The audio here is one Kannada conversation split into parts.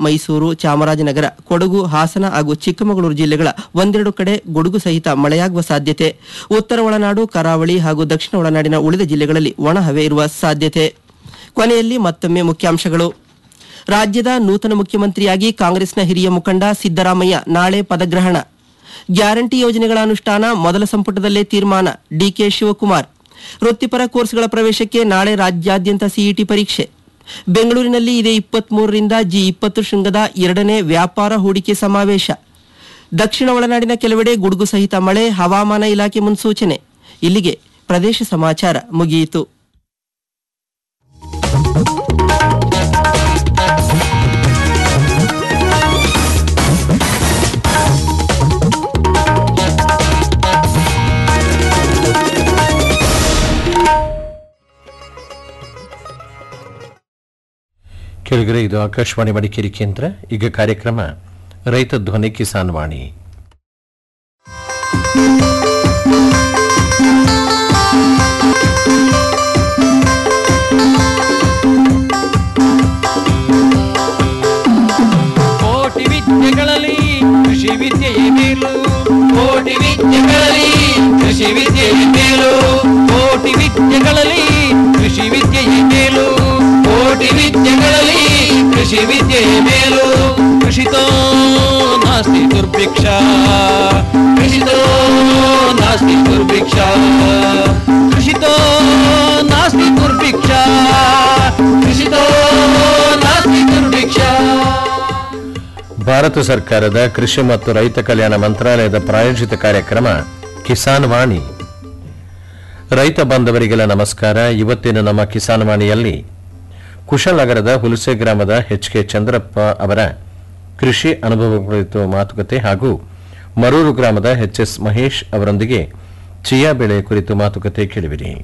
ಮೈಸೂರು ಚಾಮರಾಜನಗರ ಕೊಡಗು ಹಾಸನ ಹಾಗೂ ಚಿಕ್ಕಮಗಳೂರು ಜಿಲ್ಲೆಗಳ ಒಂದೆರಡು ಕಡೆ ಗುಡುಗು ಸಹಿತ ಮಳೆಯಾಗುವ ಸಾಧ್ಯತೆ ಉತ್ತರ ಒಳನಾಡು ಕರಾವಳಿ ಹಾಗೂ ದಕ್ಷಿಣ ಒಳನಾಡಿನ ಉಳಿದ ಜಿಲ್ಲೆಗಳಲ್ಲಿ ಒಣಹವೆ ಇರುವ ಸಾಧ್ಯತೆ ಕೊನೆಯಲ್ಲಿ ಮತ್ತೊಮ್ಮೆ ಮುಖ್ಯಾಂಶಗಳು ರಾಜ್ಯದ ನೂತನ ಮುಖ್ಯಮಂತ್ರಿಯಾಗಿ ಕಾಂಗ್ರೆಸ್ನ ಹಿರಿಯ ಮುಖಂಡ ಸಿದ್ದರಾಮಯ್ಯ ನಾಳೆ ಪದಗ್ರಹಣ ಗ್ಯಾರಂಟಿ ಯೋಜನೆಗಳ ಅನುಷ್ಠಾನ ಮೊದಲ ಸಂಪುಟದಲ್ಲೇ ತೀರ್ಮಾನ ಡಿಕೆ ಶಿವಕುಮಾರ್ ವೃತ್ತಿಪರ ಕೋರ್ಸ್ಗಳ ಪ್ರವೇಶಕ್ಕೆ ನಾಳೆ ರಾಜ್ಯಾದ್ಯಂತ ಸಿಇಟಿ ಪರೀಕ್ಷೆ ಬೆಂಗಳೂರಿನಲ್ಲಿ ಇದೇ ಇಪ್ಪತ್ಮೂರರಿಂದ ಜಿ ಇಪ್ಪತ್ತು ಶೃಂಗದ ಎರಡನೇ ವ್ಯಾಪಾರ ಹೂಡಿಕೆ ಸಮಾವೇಶ ದಕ್ಷಿಣ ಒಳನಾಡಿನ ಕೆಲವೆಡೆ ಗುಡುಗು ಸಹಿತ ಮಳೆ ಹವಾಮಾನ ಇಲಾಖೆ ಮುನ್ಸೂಚನೆ ಇಲ್ಲಿಗೆ ಪ್ರದೇಶ ಸಮಾಚಾರ ಮುಗಿಯಿತು ಕೆಳಗರೆ ಇದು ಆಕಾಶವಾಣಿ ಮಡಿಕೇರಿ ಕೇಂದ್ರ ಈಗ ಕಾರ್ಯಕ್ರಮ ರೈತ ಧ್ವನಿ ಕಿಸಾನ್ ವಾಣಿ ಕೋಟಿ ವಿದ್ಯೆಗಳಲ್ಲಿ ಕೃಷಿ ವಿದ್ಯೆಯೇ ಮೇಲು ಕೋಟಿ ವಿದ್ಯೆಗಳಲ್ಲಿ ಕೃಷಿ ವಿದ್ಯೆಯೇ ಮೇಲು ಕೋಟಿ ವಿದ್ಯೆಗಳಲ್ಲಿ ಕೃಷಿ ವಿದ್ಯೆಯೇ ಮೇಲು ಕೋಟಿ ವಿದ್ಯೆಗಳಲ್ಲಿ ಕೃಷಿ ವಿದ್ಯೆಯೇ ಮೇಲು ಕೃಷಿತೋ ನಾಸ್ತಿ ದುರ್ಭಿಕ್ಷ ಕೃಷಿತೋ ನಾಸ್ತಿ ದುರ್ಭಿಕ್ಷ ಕೃಷಿತೋ ನಾಸ್ತಿ ದುರ್ಭಿಕ್ಷ ಕೃಷಿತೋ ನಾಸ್ತಿ ದುರ್ಭಿಕ್ಷ ಭಾರತ ಸರ್ಕಾರದ ಕೃಷಿ ಮತ್ತು ರೈತ ಕಲ್ಯಾಣ ಮಂತ್ರಾಲಯದ ಪ್ರಾಯೋಜಿತ ಕಾರ್ಯಕ್ರಮ ಕಿಸಾನ್ ವಾಣಿ ರೈತ ಬಾಂಧವರಿಗೆಲ್ಲ ನಮಸ್ಕಾರ ಇವತ್ತಿನ ನಮ್ಮ ಕಿಸಾನ್ ವಾಣಿಯಲ್ಲಿ ಕುಶಲನಗರದ ಹುಲಸೆ ಗ್ರಾಮದ ಎಚ್ ಕೆ ಚಂದ್ರಪ್ಪ ಅವರ ಕೃಷಿ ಅನುಭವ ಕುರಿತು ಮಾತುಕತೆ ಹಾಗೂ ಮರೂರು ಗ್ರಾಮದ ಎಚ್ ಎಸ್ ಮಹೇಶ್ ಅವರೊಂದಿಗೆ ಚಿಯಾ ಬೆಳೆ ಕುರಿತು ಮಾತುಕತೆ ಕೇಳುವಿರಿ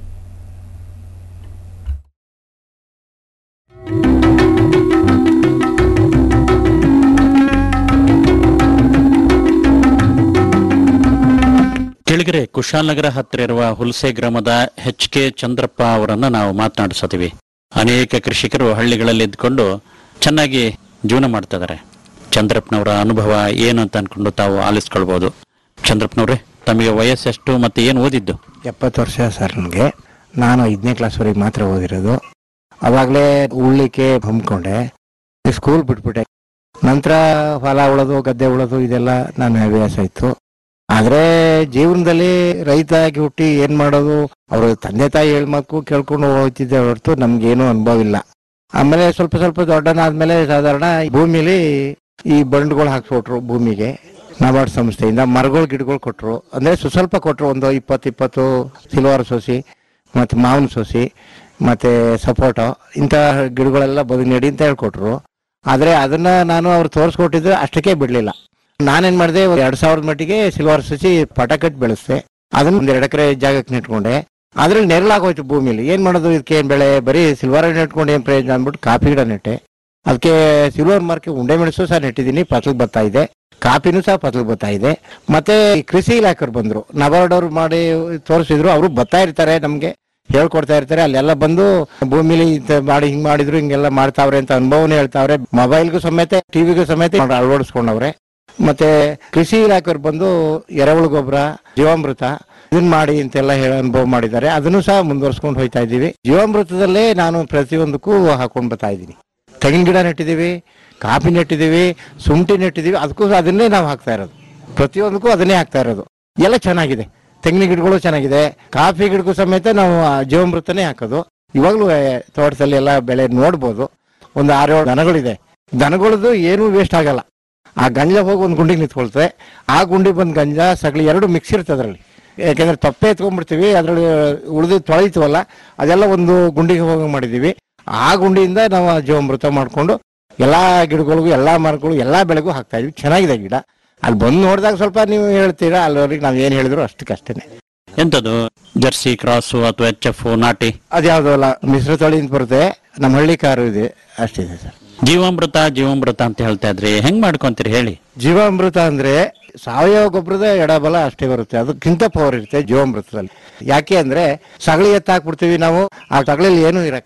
ಕೆಳಗರೆ ಕುಶಾಲನಗರ ಹತ್ತಿರ ಇರುವ ಹುಲ್ಸೆ ಗ್ರಾಮದ ಎಚ್ ಕೆ ಚಂದ್ರಪ್ಪ ಅವರನ್ನ ನಾವು ಮಾತನಾಡಿಸತೀವಿ ಅನೇಕ ಕೃಷಿಕರು ಹಳ್ಳಿಗಳಲ್ಲಿ ಇದ್ಕೊಂಡು ಚೆನ್ನಾಗಿ ಜೀವನ ಮಾಡ್ತಾ ಇದಾರೆ ಚಂದ್ರಪ್ಪನವರ ಅನುಭವ ಏನು ಅಂತ ಅನ್ಕೊಂಡು ತಾವು ಆಲಿಸ್ಕೊಳ್ಬಹುದು ಚಂದ್ರಪ್ಪನವ್ರೆ ತಮಗೆ ವಯಸ್ಸೆಷ್ಟು ಮತ್ತೆ ಏನು ಓದಿದ್ದು ಎಪ್ಪತ್ತು ವರ್ಷ ಸರ್ ನನಗೆ ನಾನು ಐದನೇ ಕ್ಲಾಸ್ವರೆಗೆ ಮಾತ್ರ ಓದಿರೋದು ಅವಾಗಲೇ ಉಳ್ಳಿಕ್ಕೆ ಹಮ್ಮಿಕೊಂಡೆ ಸ್ಕೂಲ್ ಬಿಟ್ಬಿಟ್ಟೆ ನಂತರ ಹೊಲ ಉಳೋದು ಗದ್ದೆ ಉಳೋದು ಇದೆಲ್ಲ ನನ್ನ ಹವ್ಯಾಸ ಇತ್ತು ಆದ್ರೆ ಜೀವನದಲ್ಲಿ ರೈತ ಆಗಿ ಹುಟ್ಟಿ ಏನ್ ಮಾಡೋದು ಅವರು ತಂದೆ ತಾಯಿ ಹೇಳ್ಮಕ್ಕು ಕೇಳ್ಕೊಂಡು ಹೋಗ್ತಿದ್ದೆ ಹೊರತು ನಮ್ಗೇನು ಅನುಭವ ಇಲ್ಲ ಆಮೇಲೆ ಸ್ವಲ್ಪ ಸ್ವಲ್ಪ ದೊಡ್ಡನಾದ್ಮೇಲೆ ಸಾಧಾರಣ ಭೂಮಿಲಿ ಈ ಬಂಡ್ಗಳು ಹಾಕ್ಸ್ಕೊಟ್ರು ಭೂಮಿಗೆ ನಬಾರ್ಡ್ ಸಂಸ್ಥೆಯಿಂದ ಮರಗಳು ಗಿಡಗಳು ಕೊಟ್ರು ಅಂದ್ರೆ ಸುಸ್ವಲ್ಪ ಕೊಟ್ರು ಒಂದು ಇಪ್ಪತ್ತು ಇಪ್ಪತ್ತು ಸಿಲ್ವರ್ ಸೋಸಿ ಮತ್ತೆ ಮಾವಿನ ಸೋಸಿ ಮತ್ತೆ ಸಪೋಟೊ ಇಂಥ ಗಿಡಗಳೆಲ್ಲ ಬದುಕು ನಡಿ ಅಂತ ಹೇಳ್ಕೊಟ್ರು ಆದ್ರೆ ಅದನ್ನ ನಾನು ಅವ್ರು ತೋರಿಸ್ಕೊಟ್ಟಿದ್ರೆ ಅಷ್ಟಕ್ಕೆ ಬಿಡ್ಲಿಲ್ಲ ನಾನೇನ್ ಮಾಡಿದೆ ಎರಡ್ ಸಾವಿರದ ಮಟ್ಟಿಗೆ ಸಿಲ್ವರ್ ಸಸಿ ಪಟ ಕಟ್ಟಿ ಬೆಳೆಸ್ದೆ ಅದನ್ನ ಒಂದ್ ಎರಡು ಎಕರೆ ಜಾಗಕ್ಕೆ ನೆಟ್ಕೊಂಡೆ ಅದ್ರಲ್ಲಿ ನೆರಳಾಗೋಯ್ತು ಭೂಮಿಲಿ ಏನ್ ಮಾಡೋದು ಇದಕ್ಕೆ ಏನ್ ಬೆಳೆ ಬರೀ ಸಿಲ್ವರ್ ನೆಟ್ಕೊಂಡು ಏನ್ ಪ್ರಯೋಜನ ಅಂದ್ಬಿಟ್ಟು ಕಾಫಿ ಗಿಡ ನೆಟ್ಟೆ ಅದಕ್ಕೆ ಸಿಲ್ವರ್ ಮಾರ್ಕೆ ಉಂಡೆ ಮೆಣಸು ಸಹ ನೆಟ್ಟಿದ್ದೀನಿ ಫಸಲು ಬರ್ತಾ ಇದೆ ಕಾಫಿನೂ ಸಹ ಫಸಲು ಬರ್ತಾ ಇದೆ ಮತ್ತೆ ಈ ಕೃಷಿ ಇಲಾಖೆಯವ್ರು ಬಂದ್ರು ನಬಾರ್ಡ್ ಅವ್ರು ಮಾಡಿ ತೋರಿಸಿದ್ರು ಅವರು ಬರ್ತಾ ಇರ್ತಾರೆ ನಮ್ಗೆ ಹೇಳ್ಕೊಡ್ತಾ ಇರ್ತಾರೆ ಅಲ್ಲೆಲ್ಲ ಬಂದು ಭೂಮಿಲಿ ಇಂತ ಮಾಡಿ ಹಿಂಗ್ ಮಾಡಿದ್ರು ಹಿಂಗೆಲ್ಲ ಮಾಡ್ತಾವ್ರೆ ಅಂತ ಅನುಭವನೇ ಹೇಳ್ತಾವ್ರೆ ಮೊಬೈಲ್ಗೂ ಸಮೇತ ಟಿವಿಗೂ ಸಮೇತ ಅಳವಡಿಸ್ಕೊಂಡವ್ರೆ ಮತ್ತೆ ಕೃಷಿ ಇಲಾಖೆಯವ್ರು ಬಂದು ಎರೆಹುಳು ಗೊಬ್ಬರ ಜೀವಾಮೃತ ಇದನ್ನ ಮಾಡಿ ಅಂತೆಲ್ಲ ಹೇಳ ಅನುಭವ ಮಾಡಿದ್ದಾರೆ ಅದನ್ನು ಸಹ ಮುಂದುವರ್ಸ್ಕೊಂಡು ಹೋಯ್ತಾ ಇದ್ದೀವಿ ಜೀವಾಮೃತದಲ್ಲೇ ನಾನು ಪ್ರತಿಯೊಂದಕ್ಕೂ ಹಾಕೊಂಡು ಬರ್ತಾ ಇದ್ದೀನಿ ತೆಂಗಿನ ಗಿಡ ನೆಟ್ಟಿದ್ದೀವಿ ಕಾಫಿ ನೆಟ್ಟಿದ್ದೀವಿ ಶುಂಠಿ ನೆಟ್ಟಿದ್ದೀವಿ ಅದಕ್ಕೂ ಸಹ ಅದನ್ನೇ ನಾವು ಹಾಕ್ತಾ ಇರೋದು ಪ್ರತಿಯೊಂದಕ್ಕೂ ಅದನ್ನೇ ಹಾಕ್ತಾ ಇರೋದು ಎಲ್ಲ ಚೆನ್ನಾಗಿದೆ ತೆಂಗಿನ ಗಿಡಗಳು ಚೆನ್ನಾಗಿದೆ ಕಾಫಿ ಗಿಡಕ್ಕೂ ಸಮೇತ ನಾವು ಆ ಜೀವಾಮೃತನೇ ಹಾಕೋದು ಇವಾಗಲೂ ತೋಟದಲ್ಲಿ ಎಲ್ಲ ಬೆಳೆ ನೋಡ್ಬೋದು ಒಂದು ಆರೇಳು ದನಗಳಿದೆ ದನಗಳದ್ದು ಏನೂ ವೇಸ್ಟ್ ಆಗಲ್ಲ ಆ ಗಂಜ ಹೋಗಿ ಒಂದು ಗುಂಡಿಗೆ ನಿಂತ್ಕೊಳ್ತದೆ ಆ ಗುಂಡಿ ಬಂದು ಗಂಜ ಸಗಳಿ ಎರಡು ಮಿಕ್ಸ್ ಇರ್ತದೆ ಅದರಲ್ಲಿ ಯಾಕೆಂದ್ರೆ ತಪ್ಪೆ ಎತ್ಕೊಂಡ್ಬಿಡ್ತೀವಿ ಅದರಲ್ಲಿ ಉಳಿದು ತೊಳಿತೀವಲ್ಲ ಅದೆಲ್ಲ ಒಂದು ಗುಂಡಿಗೆ ಹೋಗಿ ಮಾಡಿದೀವಿ ಆ ಗುಂಡಿಯಿಂದ ನಾವು ಆ ಜೀವಾಮೃತ ಮಾಡ್ಕೊಂಡು ಎಲ್ಲಾ ಗಿಡಗಳಿಗೂ ಎಲ್ಲಾ ಮರಗಳು ಎಲ್ಲಾ ಬೆಳೆಗೂ ಹಾಕ್ತಾ ಇದೀವಿ ಚೆನ್ನಾಗಿದೆ ಗಿಡ ಅಲ್ಲಿ ಬಂದು ನೋಡಿದಾಗ ಸ್ವಲ್ಪ ನೀವು ಹೇಳ್ತೀರಾ ಅಲ್ಲಿವರೆಗೆ ನಾವು ಏನು ಹೇಳಿದ್ರು ಅಷ್ಟಕ್ಕಷ್ಟೇನೆ ಎಂತದು ಜರ್ಸಿ ಕ್ರಾಸು ಅಥವಾ ಎಚ್ ಎಫ್ ನಾಟಿ ಅದ್ಯಾವುದೋ ಅಲ್ಲ ಮಿಶ್ರ ತಳಿ ಅಂತ ಬರುತ್ತೆ ನಮ್ಮ ಹಳ್ಳಿ ಕಾರು ಇದೆ ಅಷ್ಟಿದೆ ಸರ್ ಜೀವಾಮೃತ ಜೀವಾಮೃತ ಅಂತ ಹೇಳ್ತಾ ಇದ್ರಿ ಹೆಂಗ್ ಮಾಡ್ಕೊಂತೀರಿ ಹೇಳಿ ಜೀವಾಮೃತ ಅಂದ್ರೆ ಸಾವಯವ ಗೊಬ್ಬರದ ಎಡಬಲ ಅಷ್ಟೇ ಬರುತ್ತೆ ಅದಕ್ಕಿಂತ ಪವರ್ ಇರುತ್ತೆ ಜೀವಾಮೃತದಲ್ಲಿ ಯಾಕೆ ಅಂದ್ರೆ ಸಗಳಿ ಎತ್ತ ಹಾಕ್ಬಿಡ್ತೀವಿ ನಾವು ಆ ಸಗಳಿಲಿ ಏನೂ ಇರಕ್ಕಿಲ್ಲ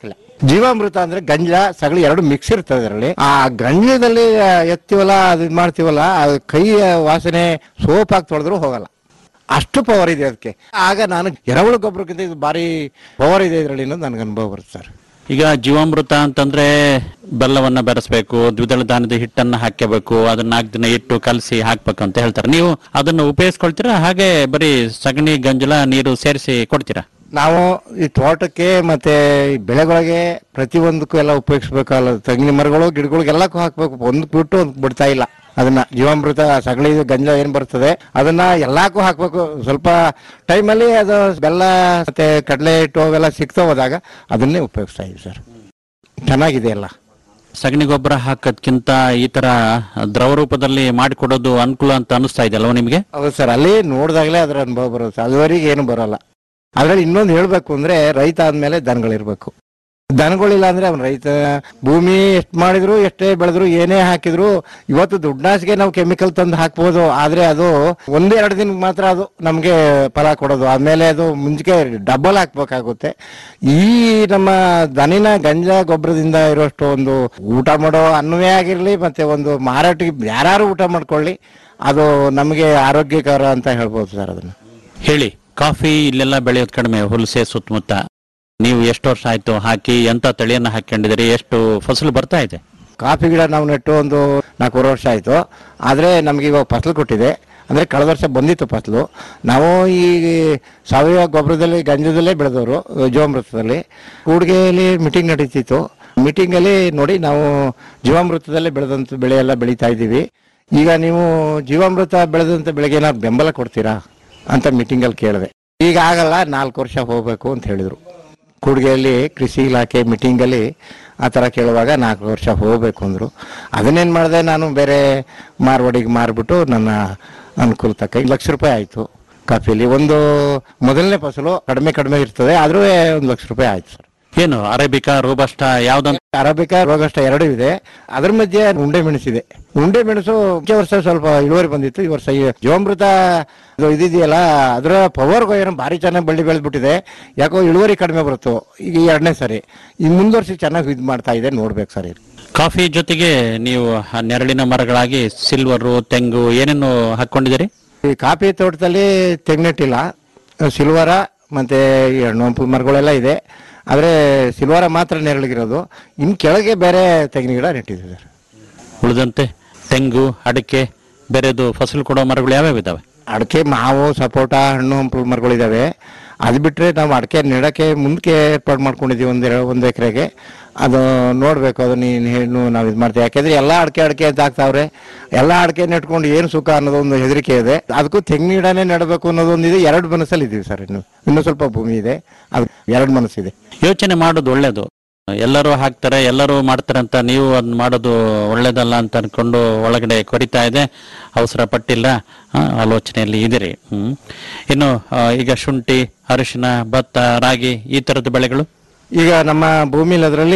ಜೀವಾಮೃತ ಅಂದ್ರೆ ಗಂಜಲ ಸಗಳಿ ಎರಡು ಮಿಕ್ಸ್ ಇರ್ತದೆ ಅದರಲ್ಲಿ ಆ ಗಂಜಲದಲ್ಲಿ ಆ, ಎತ್ತೀವಲ್ಲ ಅದು ಇದ್ ಮಾಡ್ತೀವಲ್ಲ ಅದು ಕೈ ವಾಸನೆ ಸೋಪ್ ಹಾಕಿ ತೊಳೆದ್ರು ಹೋಗಲ್ಲ ಅಷ್ಟು ಪವರ್ ಇದೆ ಅದಕ್ಕೆ ಆಗ ನಾನು ಎರೆಹುಳು ಗೊಬ್ಬರಕ್ಕಿಂತ ಇದು ಭಾರಿ ಪವರ್ ಇದೆ ಇದರಲ್ಲಿ ಅನ್ನೋದು ನನಗೆ ಅನುಭವ ಬರುತ್ತೆ ಸರ್ ಈಗ ಜೀವಾಮೃತ ಅಂತಂದ್ರೆ ಬೆಲ್ಲವನ್ನ ಬೆರೆಸ್ಬೇಕು ದ್ವಿದಳ ಧಾನ್ಯದ ಹಿಟ್ಟನ್ನ ಹಾಕಬೇಕು ಅದನ್ನ ನಾಲ್ಕು ದಿನ ಇಟ್ಟು ಕಲಸಿ ಹಾಕ್ಬೇಕು ಅಂತ ಹೇಳ್ತಾರೆ ನೀವು ಅದನ್ನ ಉಪಯೋಗಿಸ್ಕೊಳ್ತೀರಾ ಹಾಗೆ ಬರೀ ಸಗಣಿ ಗಂಜಲ ನೀರು ಸೇರಿಸಿ ಕೊಡ್ತೀರಾ ನಾವು ಈ ತೋಟಕ್ಕೆ ಮತ್ತೆ ಈ ಬೆಳೆಗಳಿಗೆ ಪ್ರತಿಯೊಂದಕ್ಕೂ ಎಲ್ಲ ಉಪಯೋಗಿಸ್ಬೇಕಲ್ಲ ತೆಂಗಿನ ಮರಗಳು ಗಿಡಗಳಿಗೆಲ್ಲಕ್ಕೂ ಹಾಕ್ಬೇಕು ಒಂದಕ್ಕೆ ಬಿಟ್ಟು ಒಂದ್ ಬಿಡ್ತಾ ಇಲ್ಲ ಅದನ್ನ ಜೀವಾಮೃತ ಸಗಳಿ ಗಂಜಲ ಏನ್ ಬರ್ತದೆ ಅದನ್ನ ಎಲ್ಲಕ್ಕೂ ಹಾಕ್ಬೇಕು ಸ್ವಲ್ಪ ಟೈಮಲ್ಲಿ ಅದು ಬೆಲ್ಲ ಮತ್ತೆ ಕಡಲೆ ಹಿಟ್ಟು ಅವೆಲ್ಲ ಸಿಗ್ತಾ ಹೋದಾಗ ಅದನ್ನೇ ಉಪಯೋಗಿಸ್ತಾ ಇದೀವಿ ಸರ್ ಚೆನ್ನಾಗಿದೆ ಎಲ್ಲ ಸಗಣಿ ಗೊಬ್ಬರ ಹಾಕೋದ್ಕಿಂತ ಈ ತರ ದ್ರವ ರೂಪದಲ್ಲಿ ಮಾಡಿಕೊಡೋದು ಅನುಕೂಲ ಅಂತ ಅನಿಸ್ತಾ ಇದೆ ಅಲ್ವಾ ನಿಮಗೆ ಹೌದು ಸರ್ ಅಲ್ಲಿ ನೋಡಿದಾಗಲೇ ಅದರ ಅನುಭವ ಬರುತ್ತೆ ಅದುವರೆಗೆ ಏನು ಬರೋಲ್ಲ ಅದ್ರಲ್ಲಿ ಇನ್ನೊಂದು ಹೇಳ್ಬೇಕು ಅಂದ್ರೆ ರೈತ ಆದ್ಮೇಲೆ ದನಗಳಿರ್ಬೇಕು ದನಗಳಿಲ್ಲ ಅಂದ್ರೆ ಅವ್ನ ರೈತ ಭೂಮಿ ಎಷ್ಟು ಮಾಡಿದ್ರು ಎಷ್ಟೇ ಬೆಳೆದ್ರು ಏನೇ ಹಾಕಿದ್ರು ಇವತ್ತು ದುಡ್ಡಾಸಿಗೆ ನಾವು ಕೆಮಿಕಲ್ ತಂದು ಹಾಕ್ಬೋದು ಆದ್ರೆ ಅದು ಒಂದೇ ಎರಡು ದಿನಕ್ಕೆ ಮಾತ್ರ ಅದು ನಮಗೆ ಫಲ ಕೊಡೋದು ಆದ್ಮೇಲೆ ಅದು ಮುಂಚೆ ಡಬಲ್ ಹಾಕ್ಬೇಕಾಗುತ್ತೆ ಈ ನಮ್ಮ ದನಿನ ಗಂಜ ಗೊಬ್ಬರದಿಂದ ಇರೋಷ್ಟು ಒಂದು ಊಟ ಮಾಡೋ ಅನ್ನವೇ ಆಗಿರ್ಲಿ ಮತ್ತೆ ಒಂದು ಮಾರಾಟಕ್ಕೆ ಯಾರು ಊಟ ಮಾಡ್ಕೊಳ್ಳಿ ಅದು ನಮಗೆ ಆರೋಗ್ಯಕರ ಅಂತ ಹೇಳ್ಬೋದು ಸರ್ ಅದನ್ನ ಹೇಳಿ ಕಾಫಿ ಇಲ್ಲೆಲ್ಲ ಬೆಳೆಯೋದು ಕಡಿಮೆ ಹುಲಸೆ ಸುತ್ತಮುತ್ತ ನೀವು ಎಷ್ಟು ವರ್ಷ ಆಯ್ತು ಹಾಕಿ ಎಂತ ತಳಿಯನ್ನ ಹಾಕೊಂಡಿದ್ದೀರಿ ಎಷ್ಟು ಫಸಲು ಬರ್ತಾ ಇದೆ ಕಾಫಿ ಗಿಡ ನಾವು ನೆಟ್ಟು ಒಂದು ನಾಲ್ಕೂವರೆ ವರ್ಷ ಆಯಿತು ಆದರೆ ನಮಗೆ ಇವಾಗ ಫಸಲು ಕೊಟ್ಟಿದೆ ಅಂದರೆ ಕಳೆದ ವರ್ಷ ಬಂದಿತ್ತು ಫಸಲು ನಾವು ಈ ಸಾವಯವ ಗೊಬ್ಬರದಲ್ಲಿ ಗಂಜದಲ್ಲೇ ಬೆಳೆದವರು ಜೀವಾಮೃತದಲ್ಲಿ ಕೂಡಿಗೆಯಲ್ಲಿ ಮೀಟಿಂಗ್ ನಡೀತಿತ್ತು ಮೀಟಿಂಗಲ್ಲಿ ನೋಡಿ ನಾವು ಜೀವಾಮೃತದಲ್ಲೇ ಬೆಳೆದಂಥ ಬೆಳೆ ಎಲ್ಲ ಬೆಳೀತಾ ಇದ್ದೀವಿ ಈಗ ನೀವು ಜೀವಾಮೃತ ಬೆಳೆದಂಥ ಬೆಳೆಗೆ ಏನಾದ್ರು ಬೆಂಬಲ ಕೊಡ್ತೀರಾ ಅಂತ ಮೀಟಿಂಗಲ್ಲಿ ಕೇಳಿದೆ ಈಗ ಆಗಲ್ಲ ನಾಲ್ಕು ವರ್ಷ ಹೋಗಬೇಕು ಅಂತ ಹೇಳಿದರು ಕೂಡಿಗೆಯಲ್ಲಿ ಕೃಷಿ ಇಲಾಖೆ ಮೀಟಿಂಗಲ್ಲಿ ಆ ಥರ ಕೇಳುವಾಗ ನಾಲ್ಕು ವರ್ಷ ಹೋಗಬೇಕು ಅಂದರು ಅದನ್ನೇನು ಮಾಡಿದೆ ನಾನು ಬೇರೆ ಮಾರ್ವಾಡಿಗೆ ಮಾರ್ಬಿಟ್ಟು ನನ್ನ ಅನುಕೂಲ ತಕ್ಕ ಐದು ಲಕ್ಷ ರೂಪಾಯಿ ಆಯಿತು ಕಾಫಿಲಿ ಒಂದು ಮೊದಲನೇ ಫಸಲು ಕಡಿಮೆ ಕಡಿಮೆ ಇರ್ತದೆ ಆದರೂ ಒಂದು ಲಕ್ಷ ರೂಪಾಯಿ ಆಯ್ತು ಸರ್ ಏನು ಅರೇಬಿಕಾ ರೋಬಸ್ಟ ಯಾವ್ದಂತ ಅರಬಿಕಾ ರೋಗಷ್ಟ ಎರಡೂ ಇದೆ ಅದ್ರ ಮಧ್ಯೆ ಉಂಡೆ ಮೆಣಸಿದೆ ಉಂಡೆ ಮೆಣಸು ಮುಂಚೆ ವರ್ಷ ಸ್ವಲ್ಪ ಇಳುವರಿ ಬಂದಿತ್ತು ಈ ವರ್ಷ ಈ ಜೀವಾಮೃತ ಇದು ಇದಿದೆಯಲ್ಲ ಅದರ ಪವರ್ ಏನೋ ಭಾರಿ ಚೆನ್ನಾಗಿ ಬಳ್ಳಿ ಬೆಳೆದ್ಬಿಟ್ಟಿದೆ ಯಾಕೋ ಇಳುವರಿ ಕಡಿಮೆ ಬರುತ್ತೋ ಈಗ ಈ ಎರಡನೇ ಸರಿ ಈ ಮುಂದುವರ್ಸಿ ಚೆನ್ನಾಗಿ ಇದು ಮಾಡ್ತಾ ಇದೆ ನೋಡ್ಬೇಕು ಸರ್ ಇದು ಕಾಫಿ ಜೊತೆಗೆ ನೀವು ಆ ನೆರಳಿನ ಮರಗಳಾಗಿ ಸಿಲ್ವರು ತೆಂಗು ಏನೇನು ಹಾಕೊಂಡಿದ್ದೀರಿ ಈ ಕಾಫಿ ತೋಟದಲ್ಲಿ ತೆಂಗಿನೆಟ್ಟಿಲ್ಲ ಸಿಲ್ವರ ಮತ್ತೆ ಈ ಹಣ್ಣು ಹಂಪಲು ಮರಗಳೆಲ್ಲ ಇದೆ ಆದರೆ ಸಿಲ್ವರ ಮಾತ್ರ ನೆರಳಿಗಿರೋದು ಇನ್ನು ಕೆಳಗೆ ಬೇರೆ ತೆಂಗಿನ ಗಿಡ ನೆಟ್ಟಿದೆ ಸರ್ ಉಳಿದಂತೆ ತೆಂಗು ಅಡಿಕೆ ಬೇರೆದು ಫಸಲು ಕೊಡೋ ಮರಗಳು ಯಾವ್ಯಾವ ಇದಾವೆ ಅಡಿಕೆ ಮಾವು ಸಪೋಟ ಹಣ್ಣು ಹಂಪಲು ಮರಗಳಿದಾವೆ ಅದು ಬಿಟ್ಟರೆ ನಾವು ಅಡಿಕೆ ನೆಡಕ್ಕೆ ಮುಂದಕ್ಕೆ ಏರ್ಪಾಡು ಮಾಡ್ಕೊಂಡಿದ್ದೀವಿ ಒಂದು ಒಂದು ಎಕರೆಗೆ ಅದು ನೋಡಬೇಕು ಅದು ನೀನು ಹೆಣ್ಣು ನಾವು ಇದು ಮಾಡ್ತೀವಿ ಯಾಕೆಂದ್ರೆ ಎಲ್ಲ ಅಡಿಕೆ ಅಡಿಕೆ ಅಂತ ಹಾಕ್ತಾವ್ರೆ ಎಲ್ಲ ಅಡಿಕೆ ನೆಟ್ಕೊಂಡು ಏನು ಸುಖ ಅನ್ನೋದು ಒಂದು ಹೆದರಿಕೆ ಇದೆ ಅದಕ್ಕೂ ತೆಂಗಿನ ಗಿಡನೇ ನೆಡಬೇಕು ಅನ್ನೋದೊಂದು ಇದೆ ಎರಡು ಮನಸ್ಸಲ್ಲಿ ಇದ್ದೀವಿ ಸರ್ ಇನ್ನು ಇನ್ನೂ ಸ್ವಲ್ಪ ಭೂಮಿ ಇದೆ ಅದು ಎರಡು ಮನಸ್ಸಿದೆ ಯೋಚನೆ ಮಾಡೋದು ಒಳ್ಳೇದು ಎಲ್ಲರೂ ಹಾಕ್ತಾರೆ ಎಲ್ಲರೂ ಮಾಡ್ತಾರೆ ಅಂತ ನೀವು ಅದ್ ಮಾಡೋದು ಒಳ್ಳೇದಲ್ಲ ಅಂತ ಅನ್ಕೊಂಡು ಒಳಗಡೆ ಕೊರಿತಾ ಇದೆ ಅವಸರ ಪಟ್ಟಿಲ್ಲ ಆ, ಆಲೋಚನೆಯಲ್ಲಿ ಇದಿರಿ ಹ್ಮ್ ಇನ್ನು ಆ, ಈಗ ಶುಂಠಿ ಅರಿಶಿನ ಭತ್ತ ರಾಗಿ ಈ ತರದ ಬೆಳೆಗಳು ಈಗ ನಮ್ಮ ಭೂಮಿಲಿ ಅದರಲ್ಲಿ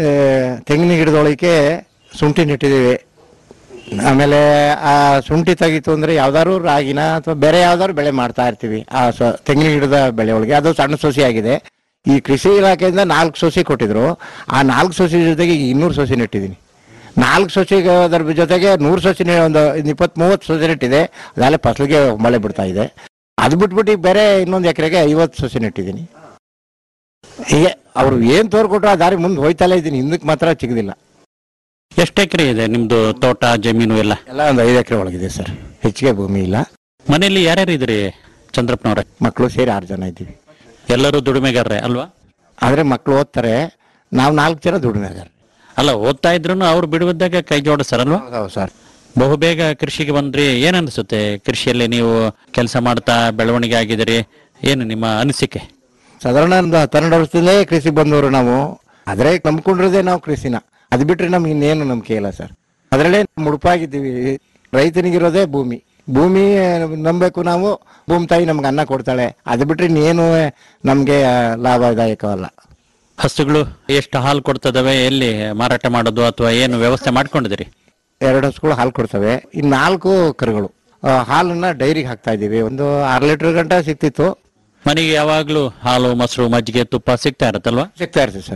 ತೆಂಗಿನ ಗಿಡದೊಳಗೆ ಶುಂಠಿ ನೆಟ್ಟಿದ್ದೀವಿ ಆಮೇಲೆ ಆ ಶುಂಠಿ ತೆಗಿತು ಅಂದ್ರೆ ಯಾವ್ದಾದ್ರು ರಾಗಿನ ಅಥವಾ ಬೇರೆ ಯಾವ್ದಾದ್ರು ಬೆಳೆ ಮಾಡ್ತಾ ಇರ್ತೀವಿ ಆ ಸ- ತೆಂಗಿನ ಗಿಡದ ಬೆಳೆ ಒಳಗೆ ಅದು ಸಣ್ಣ ಸೊಸಿ ಆಗಿದೆ ಈ ಕೃಷಿ ಇಲಾಖೆಯಿಂದ ನಾಲ್ಕು ಸೊಸಿ ಕೊಟ್ಟಿದ್ರು ಆ ನಾಲ್ಕು ಸೊಸಿ ಜೊತೆಗೆ ಈಗ ಇನ್ನೂರು ಸೊಸಿ ನೆಟ್ಟಿದ್ದೀನಿ ನಾಲ್ಕು ಸೊಸಿಗೆ ಅದರ ಜೊತೆಗೆ ನೂರು ಸೊಸಿ ನೆ- ಒಂದು ಇಪ್ಪತ್ತ್ ಮೂವತ್ತು ಸೊಸಿ ನೆಟ್ಟಿದೆ ಅದಾಲೆ ಫಸಲಿಗೆ ಮಳೆ ಬಿಡ್ತಾ ಇದೆ ಅದು ಬಿಟ್ಬಿಟ್ಟು ಈಗ ಬೇರೆ ಇನ್ನೊಂದು ಎಕರೆಗೆ ಐವತ್ತು ಸೊಸಿ ನೆಟ್ಟಿದ್ದೀನಿ ಹೀಗೆ ಅವ್ರು ಏನ್ ತೋರ್ಕೊಟ್ರು ಆ ದಾರಿ ಮುಂದೆ ಹೋಯ್ತಲೇ ಇದ್ದೀನಿ ಹಿಂದಕ್ಕೆ ಮಾತ್ರ ಸಿಗದಿಲ್ಲ ಎಷ್ಟು ಎಕರೆ ಇದೆ ನಿಮ್ದು ತೋಟ ಜಮೀನು ಎಲ್ಲ ಎಲ್ಲ ಒಂದು ಐದು ಎಕರೆ ಒಳಗಿದೆ ಸರ್ ಹೆಚ್ಚಿಗೆ ಭೂಮಿ ಇಲ್ಲ ಮನೆಯಲ್ಲಿ ಯಾರ್ಯಾರು ಇದ್ರಿ ಚಂದ್ರಪ್ಪನವ್ರೆ ಮಕ್ಕಳು ಸೇರಿ ಆರು ಜನ ಇದ್ದೀವಿ ಎಲ್ಲರೂ ದುಡಿಮೆಗಾರರೆ ಅಲ್ವಾ ಆದ್ರೆ ಮಕ್ಕಳು ಓದ್ತಾರೆ ನಾವು ನಾಲ್ಕು ಜನ ದುಡಿಮೆಗಾರ ಅಲ್ಲ ಓದ್ತಾ ಇದ್ರು ಅವ್ರು ಬಿಡುವುದಾಗ ಕೈ ಜೋಡಿಸ್ತಾರಲ್ವಾ ಹೌದು ಸರ್ ಬಹುಬೇಗ ಕೃಷಿಗೆ ಬಂದ್ರಿ ಏನ್ ಅನ್ಸುತ್ತೆ ಕೃಷಿಯಲ್ಲಿ ನೀವು ಕೆಲಸ ಮಾಡ್ತಾ ಬೆಳವಣಿಗೆ ಆಗಿದ್ದೀರಿ ಏನು ನಿಮ್ಮ ಅನಿಸಿಕೆ ಸಾಧಾರಣ ಒಂದು ಹತ್ತೆರಡು ವರ್ಷದಲ್ಲೇ ಕೃಷಿ ಬಂದವರು ನಾವು ಆದ್ರೆ ನಂಬ್ಕೊಂಡಿರೋದೇ ನಾವು ಕೃಷಿನ ಅದು ಬಿಟ್ರೆ ನಮ್ಗೆ ಇನ್ನೇನು ನಂಬಿಕೆ ಇಲ್ಲ ಸರ್ ಅದರಲ್ಲೇ ಮುಡುಪಾಗಿದ್ದೀವಿ ರೈತನಿಗಿರೋದೇ ಭೂಮಿ ಭೂಮಿ ನಂಬೇಕು ನಾವು ಭೂಮಿ ತಾಯಿ ನಮ್ಗೆ ಅನ್ನ ಕೊಡ್ತಾಳೆ ಅದು ಬಿಟ್ರೆ ಇನ್ನೇನು ನಮ್ಗೆ ಲಾಭದಾಯಕವಲ್ಲ ಹಸುಗಳು ಎಷ್ಟು ಹಾಲು ಕೊಡ್ತದವೆ ಎಲ್ಲಿ ಮಾರಾಟ ಮಾಡೋದು ಅಥವಾ ಏನು ವ್ಯವಸ್ಥೆ ಮಾಡ್ಕೊಂಡಿದ್ದೀರಿ ಎರಡು ಹಸುಗಳು ಹಾಲು ಕೊಡ್ತವೆ ಇನ್ನು ನಾಲ್ಕು ಕರುಗಳು ಆ, ಹಾಲನ್ನ ಡೈರಿಗೆ ಹಾಕ್ತಾ ಇದ್ದೀವಿ ಒಂದು ಆರು ಲೀಟರ್ ಗಂಟ ಸಿಕ್ತಿತ್ತು ಮನೆಗೆ ಯಾವಾಗ್ಲೂ ಹಾಲು ಮೊಸರು ಮಜ್ಜಿಗೆ ತುಪ್ಪ ಸಿಗ್ತಾ ಇರತ್ತಲ್ವಾ ಸಿಗ್ತಾ ಇರ್ತೀವಿ ಸರ್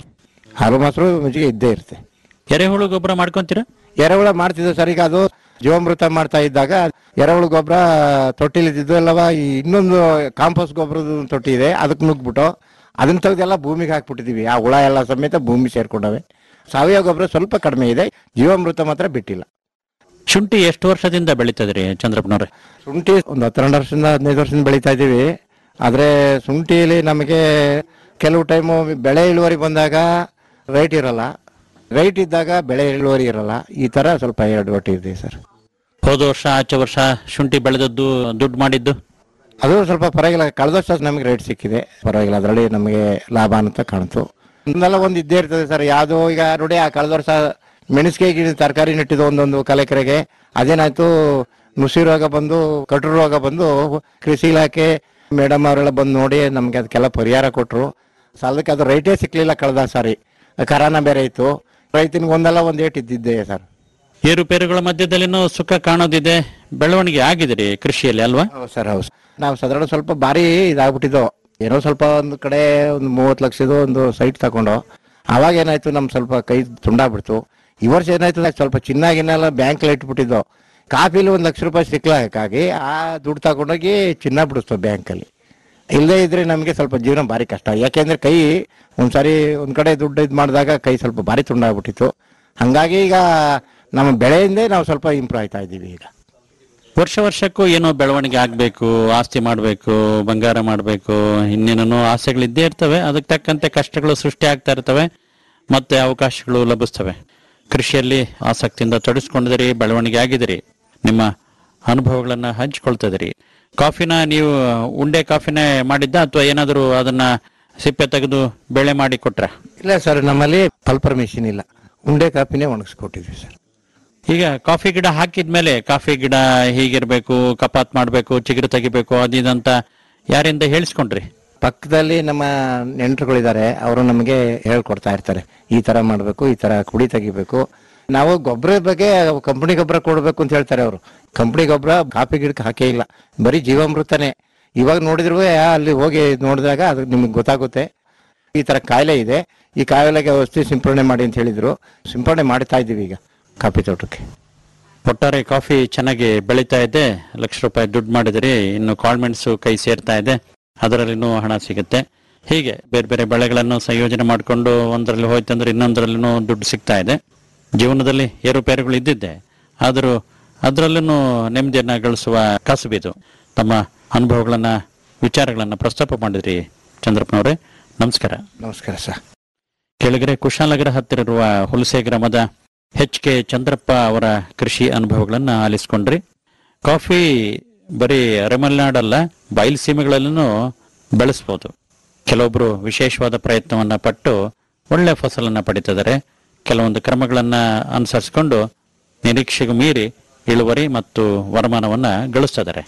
ಹಾಲು ಮಾತ್ರ ಮಜ್ಜಿಗೆ ಇದ್ದೇ ಇರುತ್ತೆ ಎರೆಹುಳು ಗೊಬ್ಬರ ಮಾಡ್ಕೊಂತೀರಾ ಎರೆಹುಳ ಮಾಡ್ತಿದ್ವು ಸರ್ ಈಗ ಅದು ಜೀವಾಮೃತ ಮಾಡ್ತಾ ಇದ್ದಾಗ ಎರೆಹುಳು ಗೊಬ್ಬರ ತೊಟ್ಟಿಲಿದ್ದು ಎಲ್ಲವ ಈ ಇನ್ನೊಂದು ಕಾಂಪೋಸ್ಟ್ ಗೊಬ್ಬರದ ತೊಟ್ಟಿ ಇದೆ ಅದಕ್ಕೆ ನುಗ್ಬಿಟ್ಟು ಅದನ್ನ ತೆಗೆದೆಲ್ಲ ಭೂಮಿಗೆ ಹಾಕ್ಬಿಟ್ಟಿದೀವಿ ಆ ಹುಳ ಎಲ್ಲ ಸಮೇತ ಭೂಮಿ ಸೇರ್ಕೊಂಡವೆ ಸಾವಯವ ಗೊಬ್ಬರ ಸ್ವಲ್ಪ ಕಡಿಮೆ ಇದೆ ಜೀವಾಮೃತ ಮಾತ್ರ ಬಿಟ್ಟಿಲ್ಲ ಶುಂಠಿ ಎಷ್ಟು ವರ್ಷದಿಂದ ಬೆಳೀತದ್ರಿ ಚಂದ್ರಪ್ಪನವ್ರೆ ಶುಂಠಿ ಒಂದು ಹತ್ತೆರಡು ವರ್ಷದಿಂದ ಹದಿನೈದು ವರ್ಷದಿಂದ ಬೆಳೀತಾ ಇದ್ದೀವಿ ಆದರೆ ಶುಂಠಿಯಲ್ಲಿ ನಮಗೆ ಕೆಲವು ಟೈಮು ಬೆಳೆ ಇಳುವರಿ ಬಂದಾಗ ರೈಟ್ ಇರಲ್ಲ ರೈಟ್ ಇದ್ದಾಗ ಬೆಳೆ ಇಳುವರಿ ಇರಲ್ಲ ಈ ಥರ ಸ್ವಲ್ಪ ಎರಡು ಒಟ್ಟು ಇದೆ ಸರ್ ಹೋದ ವರ್ಷ ಆಚೆ ವರ್ಷ ಶುಂಠಿ ಬೆಳೆದದ್ದು ದುಡ್ಡು ಮಾಡಿದ್ದು ಅದು ಸ್ವಲ್ಪ ಪರವಾಗಿಲ್ಲ ಕಳೆದ ವರ್ಷ ನಮಗೆ ರೇಟ್ ಸಿಕ್ಕಿದೆ ಪರವಾಗಿಲ್ಲ ಅದರಲ್ಲಿ ನಮಗೆ ಲಾಭ ಅಂತ ಕಾಣ್ತು ಒಂದಲ್ಲ ಒಂದು ಇದ್ದೇ ಇರ್ತದೆ ಸರ್ ಯಾವುದೋ ಈಗ ನೋಡಿ ಆ ಕಳೆದ ವರ್ಷ ಮೆಣಸಿಗೆ ಗಿಡ ತರಕಾರಿ ನೆಟ್ಟಿದ್ದು ಒಂದೊಂದು ಕಲೆಕರೆಗೆ ಅದೇನಾಯ್ತು ನುಸಿ ರೋಗ ಬಂದು ಕಟು ರೋಗ ಬಂದು ಕೃಷಿ ಇಲಾಖೆ ಮೇಡಮ್ ಅವರೆಲ್ಲ ಬಂದು ನೋಡಿ ನಮಗೆ ಅದಕ್ಕೆಲ್ಲ ಪರಿಹಾರ ಕೊಟ್ಟರು ಸಾಲಕ್ಕೆ ಅದು ರೈಟೇ ಸಿಕ್ಲಿಲ್ಲ ಕಳೆದ ಸಾರಿ ಕರೋನಾ ಬೇರೆ ಇತ್ತು ರೈತನಿಗೆ ಒಂದಲ್ಲ ಒಂದು ಏಟ್ ಇದ್ದಿದ್ದೆ ಸರ್ ಏರುಪೇರುಗಳ ಮಧ್ಯದಲ್ಲಿನೂ ಸುಖ ಕಾಣೋದಿದೆ ಬೆಳವಣಿಗೆ ಆಗಿದಿರಿ ಕೃಷಿಯಲ್ಲಿ ಅಲ್ವಾ ಹೌದು ಸರ್ ಹೌದು ನಾವು ಸಾಧಾರಣ ಸ್ವಲ್ಪ ಭಾರಿ ಇದಾಗ್ಬಿಟ್ಟಿದ್ದು ಏನೋ ಸ್ವಲ್ಪ ಒಂದು ಕಡೆ ಒಂದು ಮೂವತ್ತು ಲಕ್ಷದ ಒಂದು ಸೈಟ್ ತಗೊಂಡು ಅವಾಗ ಏನಾಯ್ತು ನಮ್ ಸ್ವಲ್ಪ ಕೈ ತುಂಡಾಗ್ಬಿಡ್ತು ಈ ವರ್ಷ ಏನಾಯ್ತು ಅಂದ್ರೆ ಸ್ವಲ್ಪ ಚಿನ್ನ ಗಿನ್ನೆಲ್ಲ ಬ್ಯಾಂಕ್ ಇಟ್ಬಿಟ್ಟಿದ್ದು ಕಾಫಿಲಿ ಒಂದು ಲಕ್ಷ ರೂಪಾಯಿ ಸಿಕ್ಲಾಗಿ ಆ ದುಡ್ಡು ತಗೊಂಡೋಗಿ ಚಿನ್ನ ಬಿಡಿಸ್ತು ಬ್ಯಾಂಕಲ್ಲಿ ಇಲ್ಲದೇ ಇದ್ರೆ ನಮಗೆ ಸ್ವಲ್ಪ ಜೀವನ ಭಾರಿ ಕಷ್ಟ ಯಾಕೆಂದ್ರೆ ಕೈ ಒಂದ್ಸಾರಿ ಒಂದ್ ಕಡೆ ದುಡ್ಡು ಇದು ಮಾಡಿದಾಗ ಕೈ ಸ್ವಲ್ಪ ಭಾರಿ ತುಂಡಾಗ್ಬಿಟ್ಟಿತ್ತು ಹಂಗಾಗಿ ಈಗ ನಮ್ಮ ಬೆಳೆಯಿಂದೇ ನಾವು ಸ್ವಲ್ಪ ಇಂಪ್ರೂವ್ ಆಯ್ತಾ ಇದ್ದೀವಿ ಈಗ ವರ್ಷ ವರ್ಷಕ್ಕೂ ಏನೋ ಬೆಳವಣಿಗೆ ಆಗ್ಬೇಕು ಆಸ್ತಿ ಮಾಡಬೇಕು ಬಂಗಾರ ಮಾಡಬೇಕು ಇನ್ನೇನೋ ಆಸೆಗಳಿದ್ದೇ ಇರ್ತವೆ ಅದಕ್ಕೆ ತಕ್ಕಂತೆ ಕಷ್ಟಗಳು ಸೃಷ್ಟಿ ಆಗ್ತಾ ಇರ್ತವೆ ಮತ್ತೆ ಅವಕಾಶಗಳು ಲಭಿಸ್ತವೆ ಕೃಷಿಯಲ್ಲಿ ಆಸಕ್ತಿಯಿಂದ ತೊಡಗಿಸ್ಕೊಂಡಿದಿರಿ ಬೆಳವಣಿಗೆ ಆಗಿದಿರಿ ನಿಮ್ಮ ಅನುಭವಗಳನ್ನ ಹಂಚ್ಕೊಳ್ತಿದಿರಿ ಕಾಫಿನ ನೀವು ಉಂಡೆ ಕಾಫಿನೇ ಮಾಡಿದ್ದ ಅಥವಾ ಏನಾದರೂ ಅದನ್ನ ಸಿಪ್ಪೆ ತೆಗೆದು ಬೆಳೆ ಮಾಡಿ ಕೊಟ್ರ ಇಲ್ಲ ಸರ್ ನಮ್ಮಲ್ಲಿ ಪಲ್ಪರ್ ಮಿಷಿನ್ ಇಲ್ಲ ಉಂಡೆ ಕಾಪಿನೇ ಒಣಗಿಸ್ಕೊಟ್ಟಿದ್ವಿ ಸರ್ ಈಗ ಕಾಫಿ ಗಿಡ ಹಾಕಿದ್ಮೇಲೆ ಕಾಫಿ ಗಿಡ ಹೀಗಿರ್ಬೇಕು ಕಪಾತ್ ಮಾಡ್ಬೇಕು ಚಿಗುರು ತೆಗಿಬೇಕು ಅದಿದಂತ ಯಾರಿಂದ ಹೇಳಿಸ್ಕೊಂಡ್ರಿ ಪಕ್ಕದಲ್ಲಿ ನಮ್ಮ ನೆಂಟರುಗಳಿದ್ದಾರೆ ಅವರು ನಮಗೆ ಹೇಳ್ಕೊಡ್ತಾ ಇರ್ತಾರೆ ಈ ತರ ಮಾಡಬೇಕು ಈ ತರ ಕುಡಿ ತೆಗಿಬೇಕು ನಾವು ಗೊಬ್ಬರ ಬಗ್ಗೆ ಕಂಪನಿ ಗೊಬ್ಬರ ಕೊಡ್ಬೇಕು ಅಂತ ಹೇಳ್ತಾರೆ ಅವರು ಕಂಪನಿ ಗೊಬ್ಬರ ಕಾಫಿ ಗಿಡಕ್ಕೆ ಹಾಕೇ ಇಲ್ಲ ಬರೀ ಜೀವಾಮೃತನೇ ಇವಾಗ ನೋಡಿದ್ರು ಅಲ್ಲಿ ಹೋಗಿ ನೋಡಿದಾಗ ಅದು ನಿಮ್ಗೆ ಗೊತ್ತಾಗುತ್ತೆ ಈ ತರ ಕಾಯಿಲೆ ಇದೆ ಈ ಕಾಯಿಲೆಗೆ ಔಷಧಿ ಸಿಂಪಡಣೆ ಮಾಡಿ ಅಂತ ಹೇಳಿದ್ರು ಸಿಂಪಡಣೆ ಮಾಡ್ತಾ ಇದ್ದೀವಿ ಈಗ ಕಾಫಿ ತೋಟಕ್ಕೆ ಒಟ್ಟಾರೆ ಕಾಫಿ ಚೆನ್ನಾಗಿ ಬೆಳೀತಾ ಇದೆ ಲಕ್ಷ ರೂಪಾಯಿ ದುಡ್ಡು ಮಾಡಿದಿರಿ ಇನ್ನು ಕಾಳ್ಮೆಣ್ಸು ಕೈ ಸೇರ್ತಾ ಇದೆ ಅದರಲ್ಲಿನೂ ಹಣ ಸಿಗುತ್ತೆ ಹೀಗೆ ಬೇರೆ ಬೇರೆ ಬೆಳೆಗಳನ್ನು ಸಂಯೋಜನೆ ಮಾಡಿಕೊಂಡು ಒಂದರಲ್ಲಿ ಹೋಯ್ತಂದ್ರೆ ಇನ್ನೊಂದರಲ್ಲಿನೂ ದುಡ್ಡು ಸಿಗ್ತಾ ಇದೆ ಜೀವನದಲ್ಲಿ ಏರುಪೇರುಗಳು ಇದ್ದಿದ್ದೆ ಆದರೂ ಅದರಲ್ಲೂ ನೆಮ್ಮದಿಯನ್ನ ಗಳಿಸುವ ಕಸುಬಿದು ತಮ್ಮ ಅನುಭವಗಳನ್ನ ವಿಚಾರಗಳನ್ನ ಪ್ರಸ್ತಾಪ ಮಾಡಿದ್ರಿ ಚಂದ್ರಪ್ಪನವರೇ ನಮಸ್ಕಾರ ನಮಸ್ಕಾರ ಸರ್ ಕೆಳಗರೆ ಕುಶಾಲನಗರ ಹತ್ತಿರ ಇರುವ ಹುಲಸೆ ಗ್ರಾಮದ ಎಚ್ ಕೆ ಚಂದ್ರಪ್ಪ ಅವರ ಕೃಷಿ ಅನುಭವಗಳನ್ನ ಆಲಿಸ್ಕೊಂಡ್ರಿ ಕಾಫಿ ಬರೀ ಅರೆಮಲೆನಾಡಲ್ಲ ಬಯಲು ಸೀಮೆಗಳಲ್ಲೂ ಬೆಳೆಸ್ಬೋದು ಕೆಲವೊಬ್ರು ವಿಶೇಷವಾದ ಪ್ರಯತ್ನವನ್ನ ಪಟ್ಟು ಒಳ್ಳೆ ಫಸಲನ್ನ ಪಡಿತಿದ್ದಾರೆ ಕೆಲವೊಂದು ಕ್ರಮಗಳನ್ನ ಅನುಸರಿಸಿಕೊಂಡು ನಿರೀಕ್ಷೆಗೂ ಮೀರಿ ಇಳುವರಿ ಮತ್ತು ವರಮಾನವನ್ನ ಗಳಿಸ್ತಿದ್ದಾರೆ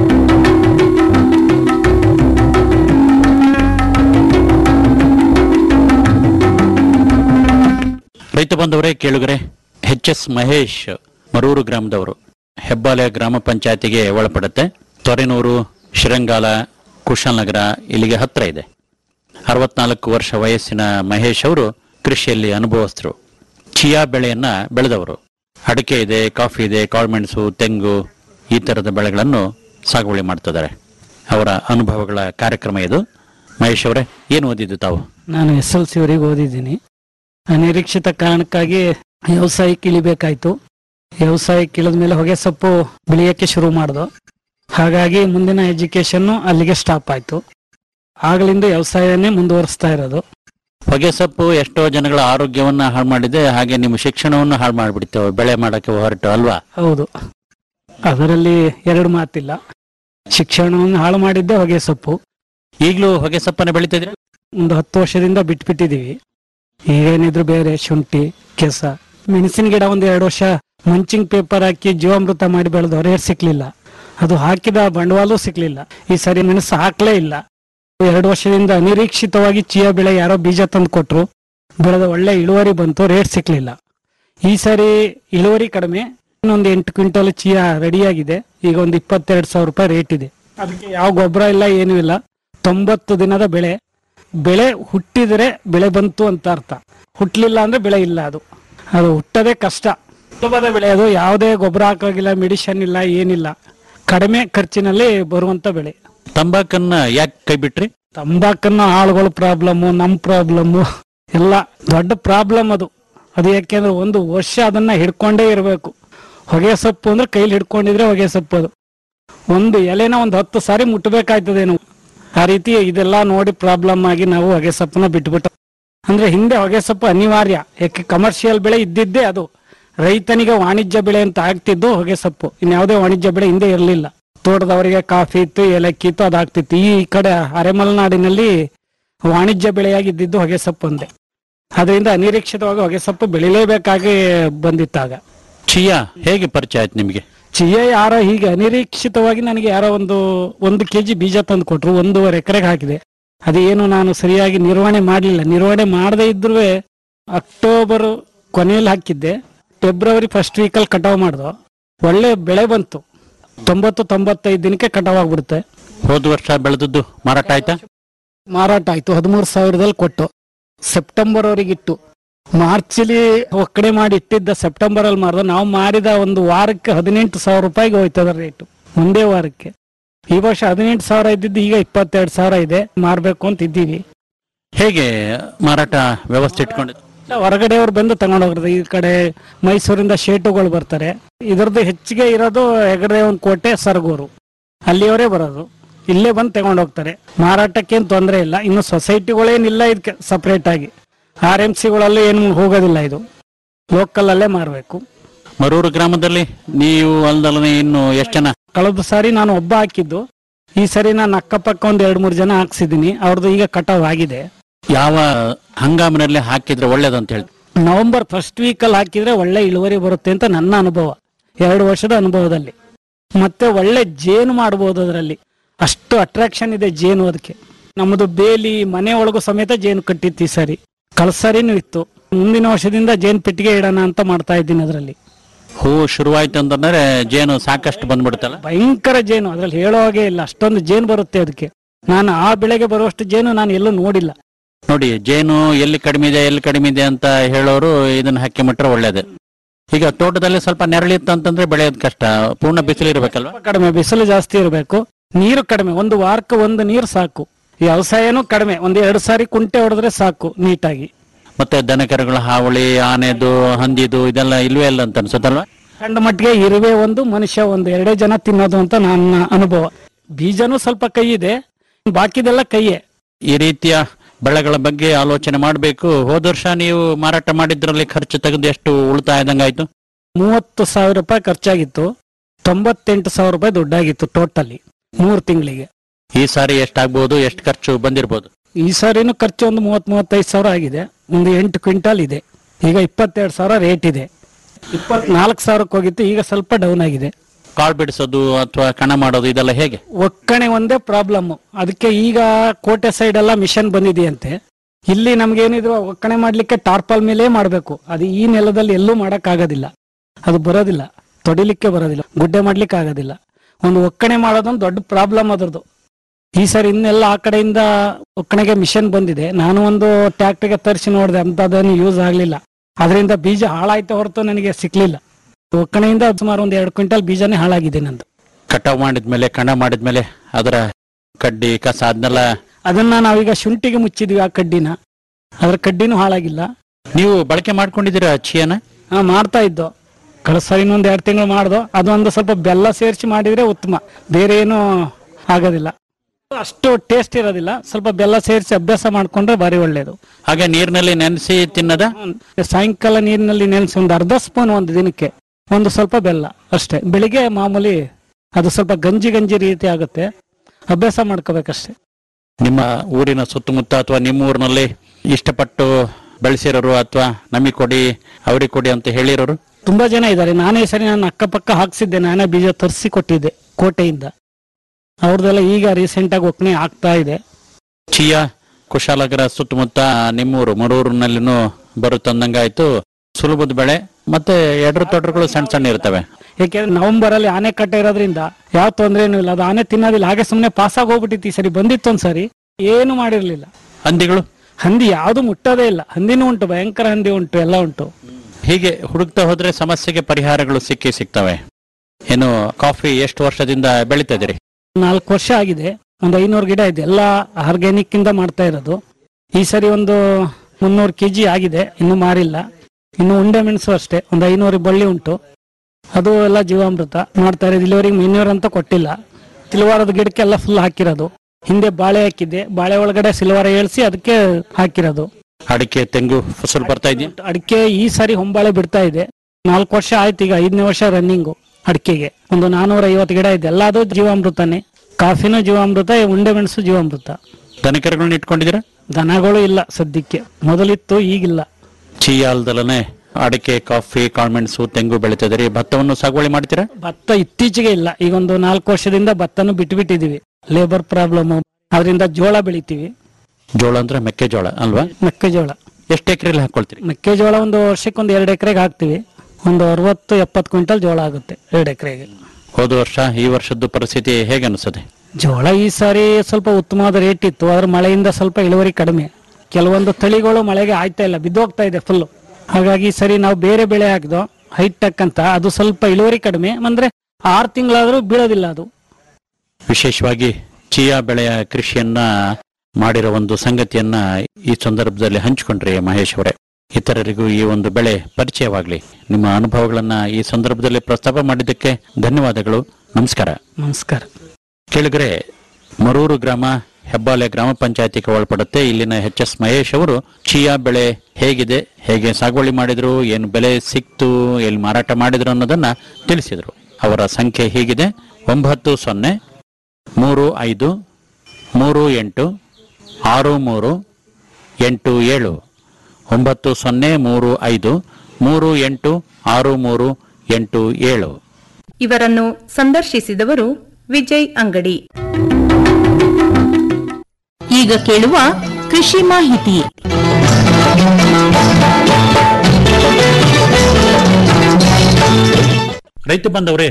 ರೈತ ಬಂಧುವರೇ ಕೇಳುಗರೆ ಎಚ್ ಎಸ್ ಮಹೇಶ್ ಮರೂರು ಗ್ರಾಮದವರು ಹೆಬ್ಬಾಲೆ ಗ್ರಾಮ ಪಂಚಾಯತಿಗೆ ಒಳಪಡುತ್ತೆ ತೊರೆನೂರು ಶಿರಂಗಾಲ ಕುಶಾಲನಗರ ಇಲ್ಲಿಗೆ ಹತ್ರ ಇದೆ ಅರವತ್ನಾಲ್ಕು ವರ್ಷ ವಯಸ್ಸಿನ ಮಹೇಶ್ ಅವರು ಕೃಷಿಯಲ್ಲಿ ಅನುಭವಸ್ಥರು ಚಿಯಾ ಬೆಳೆಯನ್ನ ಬೆಳೆದವರು ಅಡಿಕೆ ಇದೆ ಕಾಫಿ ಇದೆ ಕಾಳುಮೆಣಸು ತೆಂಗು ಈ ತರದ ಬೆಳೆಗಳನ್ನು ಸಾಗುವಳಿ ಮಾಡ್ತಿದ್ದಾರೆ ಅವರ ಅನುಭವಗಳ ಕಾರ್ಯಕ್ರಮ ಇದು ಮಹೇಶ್ ಅವರೇ ಏನು ಓದಿದ್ದು ತಾವು ನಾನು ಎಸ್ ಎಲ್ ಸಿ ವರೆಗೆ ಓದಿದ್ದೀನಿ ಅನಿರೀಕ್ಷಿತ ಕಾರಣಕ್ಕಾಗಿ ವ್ಯವಸಾಯಕ್ಕೆ ಇಳಿಬೇಕಾಯ್ತು ವ್ಯವಸಾಯಕ್ಕೆ ಇಳಿದ ಮೇಲೆ ಹೊಗೆ ಸೊಪ್ಪು ಬೆಳೆಯಕ್ಕೆ ಶುರು ಮಾಡ್ದು ಹಾಗಾಗಿ ಮುಂದಿನ ಎಜುಕೇಶನ್ ಅಲ್ಲಿಗೆ ಸ್ಟಾಪ್ ಆಯ್ತು ಆಗಲಿಂದ ವ್ಯವಸಾಯನೇ ಮುಂದುವರಿಸ್ತಾ ಇರೋದು ಹೊಗೆ ಸೊಪ್ಪು ಎಷ್ಟೋ ಜನಗಳ ಆರೋಗ್ಯವನ್ನ ಹಾಳು ಮಾಡಿದೆ ಹಾಗೆ ನಿಮ್ಮ ಶಿಕ್ಷಣವನ್ನು ಹಾಳು ಮಾಡಿಬಿಡ್ತೇವೆ ಬೆಳೆ ಮಾಡಕ್ಕೆ ಹೊರಟು ಅಲ್ವಾ ಹೌದು ಅದರಲ್ಲಿ ಎರಡು ಮಾತಿಲ್ಲ ಶಿಕ್ಷಣವನ್ನು ಹಾಳು ಮಾಡಿದ್ದೆ ಹೊಗೆ ಸೊಪ್ಪು ಈಗಲೂ ಹೊಗೆ ಸೊಪ್ಪನ್ನ ಬೆಳಿತಿದ್ರೆ ಒಂದು ಹತ್ತು ವರ್ಷದಿಂದ ಬಿಟ್ಬಿಟ್ಟಿದೀವಿ ಈಗೇನಿದ್ರು ಬೇರೆ ಶುಂಠಿ ಕೆಸ ಮೆಣಸಿನ ಗಿಡ ಒಂದು ಎರಡು ವರ್ಷ ಮಂಚಿಂಗ್ ಪೇಪರ್ ಹಾಕಿ ಜೀವಾಮೃತ ಮಾಡಿ ಬೆಳೆದು ರೇಟ್ ಸಿಕ್ಲಿಲ್ಲ ಅದು ಹಾಕಿದ ಬಂಡವಾಳೂ ಸಿಕ್ಲಿಲ್ಲ ಈ ಸರಿ ಮೆಣಸು ಹಾಕ್ಲೇ ಇಲ್ಲ ಎರಡು ವರ್ಷದಿಂದ ಅನಿರೀಕ್ಷಿತವಾಗಿ ಚಿಯಾ ಬೆಳೆ ಯಾರೋ ಬೀಜ ತಂದು ಕೊಟ್ರು ಬೆಳೆದ ಒಳ್ಳೆ ಇಳುವರಿ ಬಂತು ರೇಟ್ ಸಿಕ್ಲಿಲ್ಲ ಈ ಸರಿ ಇಳುವರಿ ಕಡಿಮೆ ಇನ್ನೊಂದು ಎಂಟು ಕ್ವಿಂಟಲ್ ಚಿಯಾ ರೆಡಿಯಾಗಿದೆ ಈಗ ಒಂದು ಇಪ್ಪತ್ತೆರಡು ಸಾವಿರ ರೂಪಾಯಿ ರೇಟ್ ಇದೆ ಅದಕ್ಕೆ ಯಾವ ಗೊಬ್ಬರ ಇಲ್ಲ ಏನೂ ಇಲ್ಲ ತೊಂಬತ್ತು ದಿನದ ಬೆಳೆ ಬೆಳೆ ಹುಟ್ಟಿದರೆ ಬೆಳೆ ಬಂತು ಅಂತ ಅರ್ಥ ಹುಟ್ಲಿಲ್ಲ ಅಂದ್ರೆ ಬೆಳೆ ಇಲ್ಲ ಅದು ಅದು ಹುಟ್ಟದೇ ಕಷ್ಟ ಸುಲಭದ ಬೆಳೆ ಅದು ಯಾವುದೇ ಗೊಬ್ಬರ ಹಾಕೋಗಿಲ್ಲ ಮೆಡಿಷನ್ ಇಲ್ಲ ಏನಿಲ್ಲ ಕಡಿಮೆ ಖರ್ಚಿನಲ್ಲಿ ಬರುವಂತ ಬೆಳೆ ತಂಬಾಕನ್ನ ಯಾಕೆ ಕೈ ಬಿಟ್ರಿ ತಂಬಾಕನ್ನ ಆಳುಗಳ ಪ್ರಾಬ್ಲಮ್ಮು ನಮ್ ಪ್ರಾಬ್ಲಮ್ಮು ಎಲ್ಲ ದೊಡ್ಡ ಪ್ರಾಬ್ಲಮ್ ಅದು ಅದು ಯಾಕೆಂದ್ರೆ ಒಂದು ವರ್ಷ ಅದನ್ನ ಹಿಡ್ಕೊಂಡೇ ಇರಬೇಕು ಹೊಗೆ ಸೊಪ್ಪು ಅಂದ್ರೆ ಕೈಲಿ ಹಿಡ್ಕೊಂಡಿದ್ರೆ ಹೊಗೆ ಸೊಪ್ಪು ಅದು ಒಂದು ಎಲೆನ ಒಂದು ಹತ್ತು ಸಾರಿ ಮುಟ್ಟಬೇಕಾಯ್ತದೇನು ಆ ರೀತಿ ಇದೆಲ್ಲ ನೋಡಿ ಪ್ರಾಬ್ಲಮ್ ಆಗಿ ನಾವು ಹೊಗೆ ಸೊಪ್ಪನ್ನ ಬಿಟ್ಬಿಟ್ಟು ಅಂದ್ರೆ ಹಿಂದೆ ಹೊಗೆ ಸೊಪ್ಪು ಅನಿವಾರ್ಯ ಯಾಕೆ ಕಮರ್ಷಿಯಲ್ ಬೆಳೆ ಇದ್ದಿದ್ದೇ ಅದು ರೈತನಿಗೆ ವಾಣಿಜ್ಯ ಬೆಳೆ ಅಂತ ಆಗ್ತಿದ್ದು ಹೊಗೆ ಸೊಪ್ಪು ಇನ್ಯಾವುದೇ ವಾಣಿಜ್ಯ ಬೆಳೆ ಹಿಂದೆ ಇರಲಿಲ್ಲ ತೋಟದವರಿಗೆ ಕಾಫಿ ಇತ್ತು ಏಲಕ್ಕಿ ಇತ್ತು ಅದಾಗ್ತಿತ್ತು ಈ ಕಡೆ ಅರೆಮಲೆನಾಡಿನಲ್ಲಿ ವಾಣಿಜ್ಯ ಬೆಳೆಯಾಗಿ ಇದ್ದಿದ್ದು ಹೊಗೆ ಸೊಪ್ಪು ಒಂದೇ ಅದರಿಂದ ಅನಿರೀಕ್ಷಿತವಾಗಿ ಹೊಗೆ ಸೊಪ್ಪು ಬೆಳಿಲೇಬೇಕಾಗಿ ಬಂದಿತ್ತಾಗ ಚಿಯಾ ಹೇಗೆ ಪರಿಚಯ ಆಯ್ತು ನಿಮಗೆ ಚಿಯ ಯಾರೋ ಹೀಗೆ ಅನಿರೀಕ್ಷಿತವಾಗಿ ನನಗೆ ಯಾರೋ ಒಂದು ಒಂದು ಕೆಜಿ ಬೀಜ ತಂದು ಕೊಟ್ರು ಒಂದೂವರೆ ಎಕರೆಗೆ ಹಾಕಿದೆ ಅದೇನು ನಾನು ಸರಿಯಾಗಿ ನಿರ್ವಹಣೆ ಮಾಡಲಿಲ್ಲ ನಿರ್ವಹಣೆ ಮಾಡದೇ ಇದ್ರೂ ಅಕ್ಟೋಬರ್ ಕೊನೆಯಲ್ಲಿ ಹಾಕಿದ್ದೆ ಫೆಬ್ರವರಿ ಫಸ್ಟ್ ವೀಕಲ್ಲಿ ಕಟಾವು ಮಾಡ್ದು ಒಳ್ಳೆ ಬೆಳೆ ಬಂತು ತೊಂಬತ್ತು ತೊಂಬತ್ತೈದು ದಿನಕ್ಕೆ ಕಟಾವ್ ಆಗ್ಬಿಡುತ್ತೆ ಹೋದ ವರ್ಷ ಬೆಳೆದದ್ದು ಮಾರಾಟ ಆಯ್ತಾ ಮಾರಾಟ ಆಯ್ತು ಹದಿಮೂರು ಸಾವಿರದಲ್ಲಿ ಕೊಟ್ಟು ಸೆಪ್ಟೆಂಬರ್ ವರೆಗಿಟ್ಟು ಮಾರ್ಚಲ್ಲಿ ಒಕ್ಕಡೆ ಮಾಡಿ ಇಟ್ಟಿದ್ದ ಸೆಪ್ಟೆಂಬರ್ ಅಲ್ಲಿ ಮಾರ್ದ ನಾವು ಮಾರಿದ ಒಂದು ವಾರಕ್ಕೆ ಹದಿನೆಂಟು ಸಾವಿರ ರೂಪಾಯಿಗೆ ಹೋಯ್ತದ ರೇಟು ಒಂದೇ ವಾರಕ್ಕೆ ಈ ವರ್ಷ ಹದಿನೆಂಟು ಸಾವಿರ ಇದ್ದಿದ್ದು ಈಗ ಇಪ್ಪತ್ತೆರಡು ಸಾವಿರ ಇದೆ ಮಾರ್ಬೇಕು ಅಂತ ಇದ್ದೀವಿ ಹೇಗೆ ಮಾರಾಟ ವ್ಯವಸ್ಥೆ ಇಟ್ಕೊಂಡಿದ್ದು ಹೊರಗಡೆಯವ್ರು ಬಂದು ತಗೊಂಡೋಗ್ತಾರೆ ಈ ಕಡೆ ಮೈಸೂರಿಂದ ಶೇಟುಗಳು ಬರ್ತಾರೆ ಇದರದ್ದು ಹೆಚ್ಚಿಗೆ ಇರೋದು ಹೆಗಡೆ ಒಂದು ಕೋಟೆ ಸರಗೂರು ಅಲ್ಲಿಯವರೇ ಬರೋದು ಇಲ್ಲೇ ಬಂದು ತಗೊಂಡೋಗ್ತಾರೆ ಮಾರಾಟಕ್ಕೇನು ತೊಂದರೆ ಇಲ್ಲ ಇನ್ನು ಸೊಸೈಟಿಗಳೇನಿಲ್ಲ ಇದಕ್ಕೆ ಸಪ್ರೇಟ್ ಆಗಿ ಆರ್ ಎಂ ಸಿಗಳಲ್ಲಿ ಏನು ಹೋಗೋದಿಲ್ಲ ಇದು ಲೋಕಲ್ ಅಲ್ಲೇ ಮಾರಬೇಕು ಮರೂರು ಗ್ರಾಮದಲ್ಲಿ ನೀವು ಅಲ್ದಲ್ಲನೆ ಇನ್ನು ಎಷ್ಟು ಜನ ಕಳೆದ ಸಾರಿ ನಾನು ಒಬ್ಬ ಹಾಕಿದ್ದು ಈ ಸರಿ ನಾನು ಅಕ್ಕಪಕ್ಕ ಒಂದ್ ಎರಡ್ ಮೂರು ಜನ ಹಾಕ್ಸಿದ್ದೀನಿ ಅವ್ರದ್ದು ಈಗ ಕಟಾವ್ ಆಗಿದೆ ಯಾವ ಹಂಗಾಮಿನಲ್ಲಿ ಹಾಕಿದ್ರೆ ಒಳ್ಳೇದಂತ ಹೇಳಿ ನವೆಂಬರ್ ಫಸ್ಟ್ ವೀಕಲ್ಲಿ ಹಾಕಿದ್ರೆ ಒಳ್ಳೆ ಇಳುವರಿ ಬರುತ್ತೆ ಅಂತ ನನ್ನ ಅನುಭವ ಎರಡು ವರ್ಷದ ಅನುಭವದಲ್ಲಿ ಮತ್ತೆ ಒಳ್ಳೆ ಜೇನು ಮಾಡ್ಬೋದು ಅದರಲ್ಲಿ ಅಷ್ಟು ಅಟ್ರಾಕ್ಷನ್ ಇದೆ ಜೇನು ಅದಕ್ಕೆ ನಮ್ಮದು ಬೇಲಿ ಮನೆ ಒಳಗೂ ಸಮೇತ ಜೇನು ಕಟ್ಟಿತ್ತು ಈ ಸರಿ ಕಳ್ಸರಿನೂ ಇತ್ತು ಮುಂದಿನ ವರ್ಷದಿಂದ ಜೇನು ಪೆಟ್ಟಿಗೆ ಇಡೋಣ ಅಂತ ಮಾಡ್ತಾ ಇದ್ದೀನಿ ಅದರಲ್ಲಿ ಹೂ ಶುರುವಾಯ್ತು ಅಂತಂದ್ರೆ ಜೇನು ಸಾಕಷ್ಟು ಬಂದ್ಬಿಡುತ್ತಲ್ಲ ಭಯಂಕರ ಜೇನು ಅದ್ರಲ್ಲಿ ಹೇಳೋ ಹಾಗೆ ಇಲ್ಲ ಅಷ್ಟೊಂದು ಜೇನು ಬರುತ್ತೆ ಅದಕ್ಕೆ ನಾನು ಆ ಬೆಳೆಗೆ ಬರುವಷ್ಟು ಜೇನು ನಾನು ಎಲ್ಲೂ ನೋಡಿಲ್ಲ ನೋಡಿ ಜೇನು ಎಲ್ಲಿ ಕಡಿಮೆ ಇದೆ ಎಲ್ಲಿ ಕಡಿಮೆ ಇದೆ ಅಂತ ಹೇಳೋರು ಇದನ್ನ ಹಾಕಿ ಬಿಟ್ರೆ ಒಳ್ಳೇದು ಈಗ ತೋಟದಲ್ಲಿ ಸ್ವಲ್ಪ ನೆರಳಿತ್ತು ಅಂತಂದ್ರೆ ಬೆಳೆಯೋದು ಕಷ್ಟ ಪೂರ್ಣ ಬಿಸಿಲು ಇರ್ಬೇಕಲ್ವಾ ಸ್ವಲ್ಪ ಕಡಿಮೆ ಬಿಸಿಲು ಜಾಸ್ತಿ ಇರಬೇಕು ನೀರು ಕಡಿಮೆ ಒಂದು ವಾರಕ್ಕೆ ಒಂದು ನೀರು ಸಾಕು ವ್ಯವಸಾಯನೂ ಕಡಿಮೆ ಒಂದ್ ಎರಡು ಸಾರಿ ಕುಂಟೆ ಹೊಡೆದ್ರೆ ಸಾಕು ನೀಟಾಗಿ ಮತ್ತೆ ದನಕರುಗಳ ಹಾವಳಿ ಆನೆದು ಹಂದಿದು ಇದೆಲ್ಲ ಇಲ್ವೇ ಇಲ್ಲ ಅಂತ ಅನ್ಸುತ್ತಲ್ವಾ ಕಂಡ ಮಟ್ಟಿಗೆ ಇರುವೆ ಒಂದು ಮನುಷ್ಯ ಒಂದು ಎರಡೇ ಜನ ತಿನ್ನೋದು ಅಂತ ನನ್ನ ಅನುಭವ ಬೀಜನೂ ಸ್ವಲ್ಪ ಕೈ ಇದೆ ಬಾಕಿದೆಲ್ಲ ಕೈಯೇ ಈ ರೀತಿಯ ಬೆಳೆಗಳ ಬಗ್ಗೆ ಆಲೋಚನೆ ಮಾಡಬೇಕು ಹೋದ ವರ್ಷ ನೀವು ಮಾರಾಟ ಮಾಡಿದ್ರಲ್ಲಿ ಖರ್ಚು ತೆಗೆದು ಎಷ್ಟು ಉಳಿತಾಯದಂಗಾಯ್ತು ಮೂವತ್ತು ಸಾವಿರ ರೂಪಾಯಿ ಖರ್ಚಾಗಿತ್ತು ತೊಂಬತ್ತೆಂಟು ಸಾವಿರ ರೂಪಾಯಿ ದುಡ್ಡಾಗಿತ್ತು ಟೋಟಲಿ ಮೂರು ತಿಂಗಳಿಗೆ ಈ ಸಾರಿ ಎಷ್ಟಾಗ್ಬೋದು ಎಷ್ಟು ಖರ್ಚು ಬಂದಿರ್ಬೋದು ಈ ಸಾರಿನೂ ಖರ್ಚು ಒಂದು ಮೂವತ್ ಮೂವತ್ತೈದು ಸಾವಿರ ಆಗಿದೆ ಒಂದು ಎಂಟು ಕ್ವಿಂಟಾಲ್ ಇದೆ ಈಗ ಇಪ್ಪತ್ತೆರಡು ಸಾವಿರ ರೇಟ್ ಇದೆ ಇಪ್ಪತ್ನಾಲ್ಕು ಸಾವಿರಕ್ಕೆ ಹೋಗಿತ್ತು ಈಗ ಸ್ವಲ್ಪ ಡೌನ್ ಆಗಿದೆ ಕಾಳು ಬಿಡಿಸೋದು ಅಥವಾ ಕಣ ಮಾಡೋದು ಇದೆಲ್ಲ ಹೇಗೆ ಒಕ್ಕಣೆ ಒಂದೇ ಪ್ರಾಬ್ಲಮ್ ಅದಕ್ಕೆ ಈಗ ಕೋಟೆ ಸೈಡ್ ಎಲ್ಲ ಮಿಷನ್ ಬಂದಿದೆಯಂತೆ ಇಲ್ಲಿ ನಮ್ಗೇನಿದ್ರು ಒಕ್ಕಣೆ ಮಾಡ್ಲಿಕ್ಕೆ ಟಾರ್ಪಲ್ ಮೇಲೆ ಮಾಡಬೇಕು ಅದು ಈ ನೆಲದಲ್ಲಿ ಎಲ್ಲೂ ಮಾಡಕ್ ಆಗೋದಿಲ್ಲ ಅದು ಬರೋದಿಲ್ಲ ತೊಡಿಲಿಕ್ಕೆ ಬರೋದಿಲ್ಲ ಗುಡ್ಡೆ ಮಾಡ್ಲಿಕ್ಕೆ ಆಗೋದಿಲ್ಲ ಒಂದು ಒಕ್ಕಣೆ ಮಾಡೋದೊಂದು ದೊಡ್ಡ ಪ್ರಾಬ್ಲಮ್ ಅದ್ರದ್ದು ಈ ಸರಿ ಇನ್ನೆಲ್ಲ ಆ ಕಡೆಯಿಂದ ಒಕ್ಕಣೆಗೆ ಮಿಷನ್ ಬಂದಿದೆ ನಾನು ಒಂದು ಟ್ಯಾಕ್ಟರ್ಗೆ ತರಿಸಿ ನೋಡಿದೆ ಅಂತದೇನು ಯೂಸ್ ಆಗ್ಲಿಲ್ಲ ಅದರಿಂದ ಬೀಜ ಹಾಳಾಯ್ತು ಹೊರತು ನನಗೆ ಸಿಕ್ಲಿಲ್ಲ ಒಕ್ಕಣೆಯಿಂದ ಸುಮಾರು ಒಂದು ಎರಡು ಕ್ವಿಂಟಲ್ ಬೀಜನೇ ಹಾಳಾಗಿದೆ ನಂದು ಕಟಾವ್ ಮಾಡಿದ್ಮೇಲೆ ಕಣ ಮಾಡಿದ್ಮೇಲೆ ಅದರ ಕಡ್ಡಿ ಕಸ ಅದನ್ನೆಲ್ಲ ಅದನ್ನ ನಾವೀಗ ಶುಂಠಿಗೆ ಮುಚ್ಚಿದ್ವಿ ಆ ಕಡ್ಡಿನ ಅದ್ರ ಕಡ್ಡಿನೂ ಹಾಳಾಗಿಲ್ಲ ನೀವು ಬಳಕೆ ಮಾಡ್ಕೊಂಡಿದ್ದೀರಾ ಚಿಯನ ಹಾ ಮಾಡ್ತಾ ಇದ್ದೋ ಕಳೆದ ಸರಿ ಇನ್ನೊಂದ್ ಎರಡು ತಿಂಗಳು ಮಾಡ್ದೋ ಅದೊಂದು ಸ್ವಲ್ಪ ಬೆಲ್ಲ ಸೇರಿಸಿ ಮಾಡಿದ್ರೆ ಉತ್ತಮ ಬೇರೆ ಏನು ಆಗೋದಿಲ್ಲ ಅಷ್ಟು ಟೇಸ್ಟ್ ಇರೋದಿಲ್ಲ ಸ್ವಲ್ಪ ಬೆಲ್ಲ ಸೇರಿಸಿ ಅಭ್ಯಾಸ ಮಾಡ್ಕೊಂಡ್ರೆ ಭಾರಿ ಒಳ್ಳೇದು ಹಾಗೆ ನೀರಿನಲ್ಲಿ ನೆನೆಸಿ ತಿನ್ನದ ಹ್ಮ್. ಸಾಯಂಕಾಲ ನೀರಿನಲ್ಲಿ ನೆನೆಸಿ ಒಂದು ಅರ್ಧ ಸ್ಪೂನ್ ಒಂದು ದಿನಕ್ಕೆ ಒಂದು ಸ್ವಲ್ಪ ಬೆಲ್ಲ ಅಷ್ಟೇ ಬೆಳಿಗ್ಗೆ ಮಾಮೂಲಿ ಅದು ಸ್ವಲ್ಪ ಗಂಜಿ ಗಂಜಿ ರೀತಿ ಆಗುತ್ತೆ ಅಭ್ಯಾಸ ಮಾಡ್ಕೋಬೇಕಷ್ಟೇ ನಿಮ್ಮ ಊರಿನ ಸುತ್ತಮುತ್ತ ಅಥವಾ ನಿಮ್ಮ ಊರಿನಲ್ಲಿ ಇಷ್ಟಪಟ್ಟು ಬೆಳೆಸಿರೋರು ಅಥವಾ ನಮಗೆ ಕೊಡಿ ಅವ್ರಿಗೆ ಕೊಡಿ ಅಂತ ಹೇಳಿರೋರು ತುಂಬಾ ಜನ ಇದ್ದಾರೆ ನಾನೇ ಸರಿ ನನ್ನ ಅಕ್ಕಪಕ್ಕ ಹಾಕ್ಸಿದ್ದೆ ನಾನೇ ಬೀಜ ತರಿಸಿ ಕೊಟ್ಟಿದ್ದೆ ಕೋಟೆಯಿಂದ ಅವ್ರದ್ದೆಲ್ಲ ಈಗ ರೀಸೆಂಟ್ ಆಗಿ ಒಕ್ಕಣೆ ಆಗ್ತಾ ಇದೆ ಚಿಯ ಕುಶಾಲನಗರ ಸುತ್ತಮುತ್ತ ನಿಮ್ಮೂರು ಮರೂರಿನಲ್ಲಿನೂ ಬರುತ್ತಂದಂಗಾಯ್ತು ಸುಲಭದ ಬೆಳೆ ಮತ್ತೆ ಎಡ್ರು ತೊಡ್ರುಗಳು ಸಣ್ಣ ಸಣ್ಣ ಇರ್ತವೆ ಯಾಕೆಂದ್ರೆ ನವೆಂಬರ್ ಅಲ್ಲಿ ಆನೆ ಕಟ್ಟ ಇರೋದ್ರಿಂದ ಯಾವ ತೊಂದ್ರೆನೂ ಇಲ್ಲ ಅದು ಆನೆ ತಿನ್ನೋದಿಲ್ಲ ಹಾಗೆ ಸುಮ್ಮನೆ ಪಾಸ್ ಆಗಿ ಹೋಗ್ಬಿಟ್ಟಿತ್ತು ಈ ಸರಿ ಬಂದಿತ್ತು ಒಂದ್ಸರಿ ಏನು ಮಾಡಿರ್ಲಿಲ್ಲ ಹಂದಿಗಳು ಹಂದಿ ಯಾವುದು ಮುಟ್ಟೋದೇ ಇಲ್ಲ ಹಂದಿನೂ ಉಂಟು ಭಯಂಕರ ಹಂದಿ ಉಂಟು ಎಲ್ಲ ಉಂಟು ಹೀಗೆ ಹುಡುಕ್ತಾ ಹೋದ್ರೆ ಸಮಸ್ಯೆಗೆ ಪರಿಹಾರಗಳು ಸಿಕ್ಕಿ ಸಿಗ್ತವೆ ಏನು ಕಾಫಿ ಎಷ್ಟು ವರ್ಷದಿಂದ ಬೆಳೀತಾ ಇದ್ದೀರಿ ನಾಲ್ಕು ವರ್ಷ ಆಗಿದೆ ಒಂದು ಐನೂರು ಗಿಡ ಇದೆ ಎಲ್ಲ ಆರ್ಗ್ಯಾನಿಕ್ ಇಂದ ಮಾಡ್ತಾ ಇರೋದು ಈ ಸರಿ ಒಂದು ಮುನ್ನೂರು ಕೆಜಿ ಆಗಿದೆ ಇನ್ನು ಮಾರಿಲ್ಲ ಇನ್ನು ಉಂಡೆ ಮೆಣಸು ಅಷ್ಟೇ ಒಂದು ಐನೂರು ಬಳ್ಳಿ ಉಂಟು ಅದು ಎಲ್ಲ ಜೀವಾಮೃತ ಮಾಡ್ತಾ ಇರೋದು ಇಲ್ಲಿವರೆಗೆ ಇನ್ನೂರು ಅಂತ ಕೊಟ್ಟಿಲ್ಲ ಸಿಲ್ವಾರದ ಗಿಡಕ್ಕೆಲ್ಲ ಫುಲ್ ಹಾಕಿರೋದು ಹಿಂದೆ ಬಾಳೆ ಹಾಕಿದ್ದೆ ಬಾಳೆ ಒಳಗಡೆ ಸಿಲ್ವಾರ ಏಳ್ಸಿ ಅದಕ್ಕೆ ಹಾಕಿರೋದು ಅಡಿಕೆ ತೆಂಗು ಫಸಲು ಬರ್ತಾ ಇದೆಯಾ ಅಡಿಕೆ ಈ ಸಾರಿ ಹೊಂಬಾಳೆ ಬಿಡ್ತಾ ಇದೆ ನಾಲ್ಕು ವರ್ಷ ಆಯ್ತು ಈಗ ಐದನೇ ವರ್ಷ ರನ್ನಿಂಗು ಅಡಿಕೆಗೆ ಒಂದು ನಾನೂರ ಐವತ್ತು ಗಿಡ ಇದೆ ಎಲ್ಲ ಅದು ಜೀವಾಮೃತನೇ ಕಾಫಿನೂ ಜೀವಾಮೃತ ಉಂಡೆ ಮೆಣಸು ಜೀವಾಮೃತ ದನಕರುಗಳನ್ನ ಇಟ್ಕೊಂಡಿದ್ದೀರಾ ದನಗಳು ಇಲ್ಲ ಸದ್ಯಕ್ಕೆ ಮೊದಲಿತ್ತು ಈಗಿಲ್ಲ ಚೀಯಾಲ್ದಲನೆ ಅಡಿಕೆ ಕಾಫಿ ಕಾಳ್ಮೆಣಸು ತೆಂಗು ಬೆಳೀತಾ ಇದ್ದೀರಿ ಭತ್ತವನ್ನು ಸಾಗುವಳಿ ಮಾಡ್ತೀರಾ ಭತ್ತ ಇತ್ತೀಚೆಗೆ ಇಲ್ಲ ಈಗ ಒಂದು ನಾಲ್ಕು ವರ್ಷದಿಂದ ಭತ್ತನೂ ಬಿಟ್ಬಿಟ್ಟಿದೀವಿ ಲೇಬರ್ ಪ್ರಾಬ್ಲಮ್ ಅದರಿಂದ ಜೋಳ ಬೆಳಿತೀವಿ ಜೋಳ ಅಂದ್ರೆ ಮೆಕ್ಕೆಜೋಳ ಅಲ್ವಾ ಮೆಕ್ಕೆಜೋಳ ಎಷ್ಟು ಎಕರೆಲಿ ಹಾಕೊಳ್ತೀರಿ ಮೆಕ್ಕೆಜೋಳ ಒಂದು ವರ್ಷಕ್ಕೆ ಒಂದು ಎರಡು ಎಕರೆಗೆ ಹಾಕ್ತಿವಿ ಒಂದು ಅರವತ್ತು ಎಪ್ಪತ್ತು ಕ್ವಿಂಟಲ್ ಜೋಳ ಆಗುತ್ತೆ ಎರಡು ಎಕರೆಗೆ ಹೋದ ವರ್ಷ ಈ ವರ್ಷದ್ದು ಪರಿಸ್ಥಿತಿ ಹೇಗೆ ಅನಿಸ್ತದೆ ಜೋಳ ಈ ಸಾರಿ ಸ್ವಲ್ಪ ಉತ್ತಮವಾದ ರೇಟ್ ಇತ್ತು ಆದ್ರೆ ಮಳೆಯಿಂದ ಸ್ವಲ್ಪ ಇಳುವರಿ ಕಡಿಮೆ ಕೆಲವೊಂದು ತಳಿಗಳು ಮಳೆಗೆ ಆಯ್ತಾ ಇಲ್ಲ ಬಿದ್ದೋಗ್ತಾ ಇದೆ ಫುಲ್ ಹಾಗಾಗಿ ಈ ಸರಿ ನಾವು ಬೇರೆ ಬೆಳೆ ಹಾಕಿದ್ವು ಹೈಟ್ ಟಕ್ ಅಂತ ಅದು ಸ್ವಲ್ಪ ಇಳುವರಿ ಕಡಿಮೆ ಅಂದ್ರೆ ಆರು ತಿಂಗಳಾದ್ರೂ ಬೀಳೋದಿಲ್ಲ ಅದು ವಿಶೇಷವಾಗಿ ಚಿಯಾ ಬೆಳೆಯ ಕೃಷಿಯನ್ನ ಮಾಡಿರೋ ಒಂದು ಸಂಗತಿಯನ್ನ ಈ ಸಂದರ್ಭದಲ್ಲಿ ಹಂಚಿಕೊಂಡ್ರಿ ಮಹೇಶ್ ಅವರೇ ಇತರರಿಗೂ ಈ ಒಂದು ಬೆಳೆ ಪರಿಚಯವಾಗ್ಲಿ ನಿಮ್ಮ ಅನುಭವಗಳನ್ನ ಈ ಸಂದರ್ಭದಲ್ಲಿ ಪ್ರಸ್ತಾಪ ಮಾಡಿದ್ದಕ್ಕೆ ಧನ್ಯವಾದಗಳು ನಮಸ್ಕಾರ ನಮಸ್ಕಾರ ಕೇಳಿದ್ರೆ ಮರೂರು ಗ್ರಾಮ ಹೆಬ್ಬಾಲೆ ಗ್ರಾಮ ಪಂಚಾಯತಿಗೆ ಒಳಪಡುತ್ತೆ ಇಲ್ಲಿನ ಎಚ್ ಎಸ್ ಮಹೇಶ್ ಅವರು ಚಿಯಾ ಬೆಳೆ ಹೇಗಿದೆ ಹೇಗೆ ಸಾಗುವಳಿ ಮಾಡಿದ್ರು ಏನು ಬೆಲೆ ಸಿಕ್ತು ಎಲ್ಲಿ ಮಾರಾಟ ಮಾಡಿದ್ರು ಅನ್ನೋದನ್ನ ತಿಳಿಸಿದ್ರು ಅವರ ಸಂಖ್ಯೆ ಹೀಗಿದೆ ಒಂಬತ್ತು ಸೊನ್ನೆ ಮೂರು ಐದು ಮೂರು ಎಂಟು ಆರು ಮೂರು ಎಂಟು ಏಳು ಒಂಬತ್ತು ಸೊನ್ನೆ ಮೂರು ಐದು ಮೂರು ಎಂಟು ಆರು ಮೂರು ಎಂಟು ಏಳು ಇವರನ್ನು ಸಂದರ್ಶಿಸಿದವರು ವಿಜಯ್ ಅಂಗಡಿ ಈಗ ಕೇಳುವ ಕೃಷಿ ಮಾಹಿತಿ ರೈತ ಬಂದವರೇ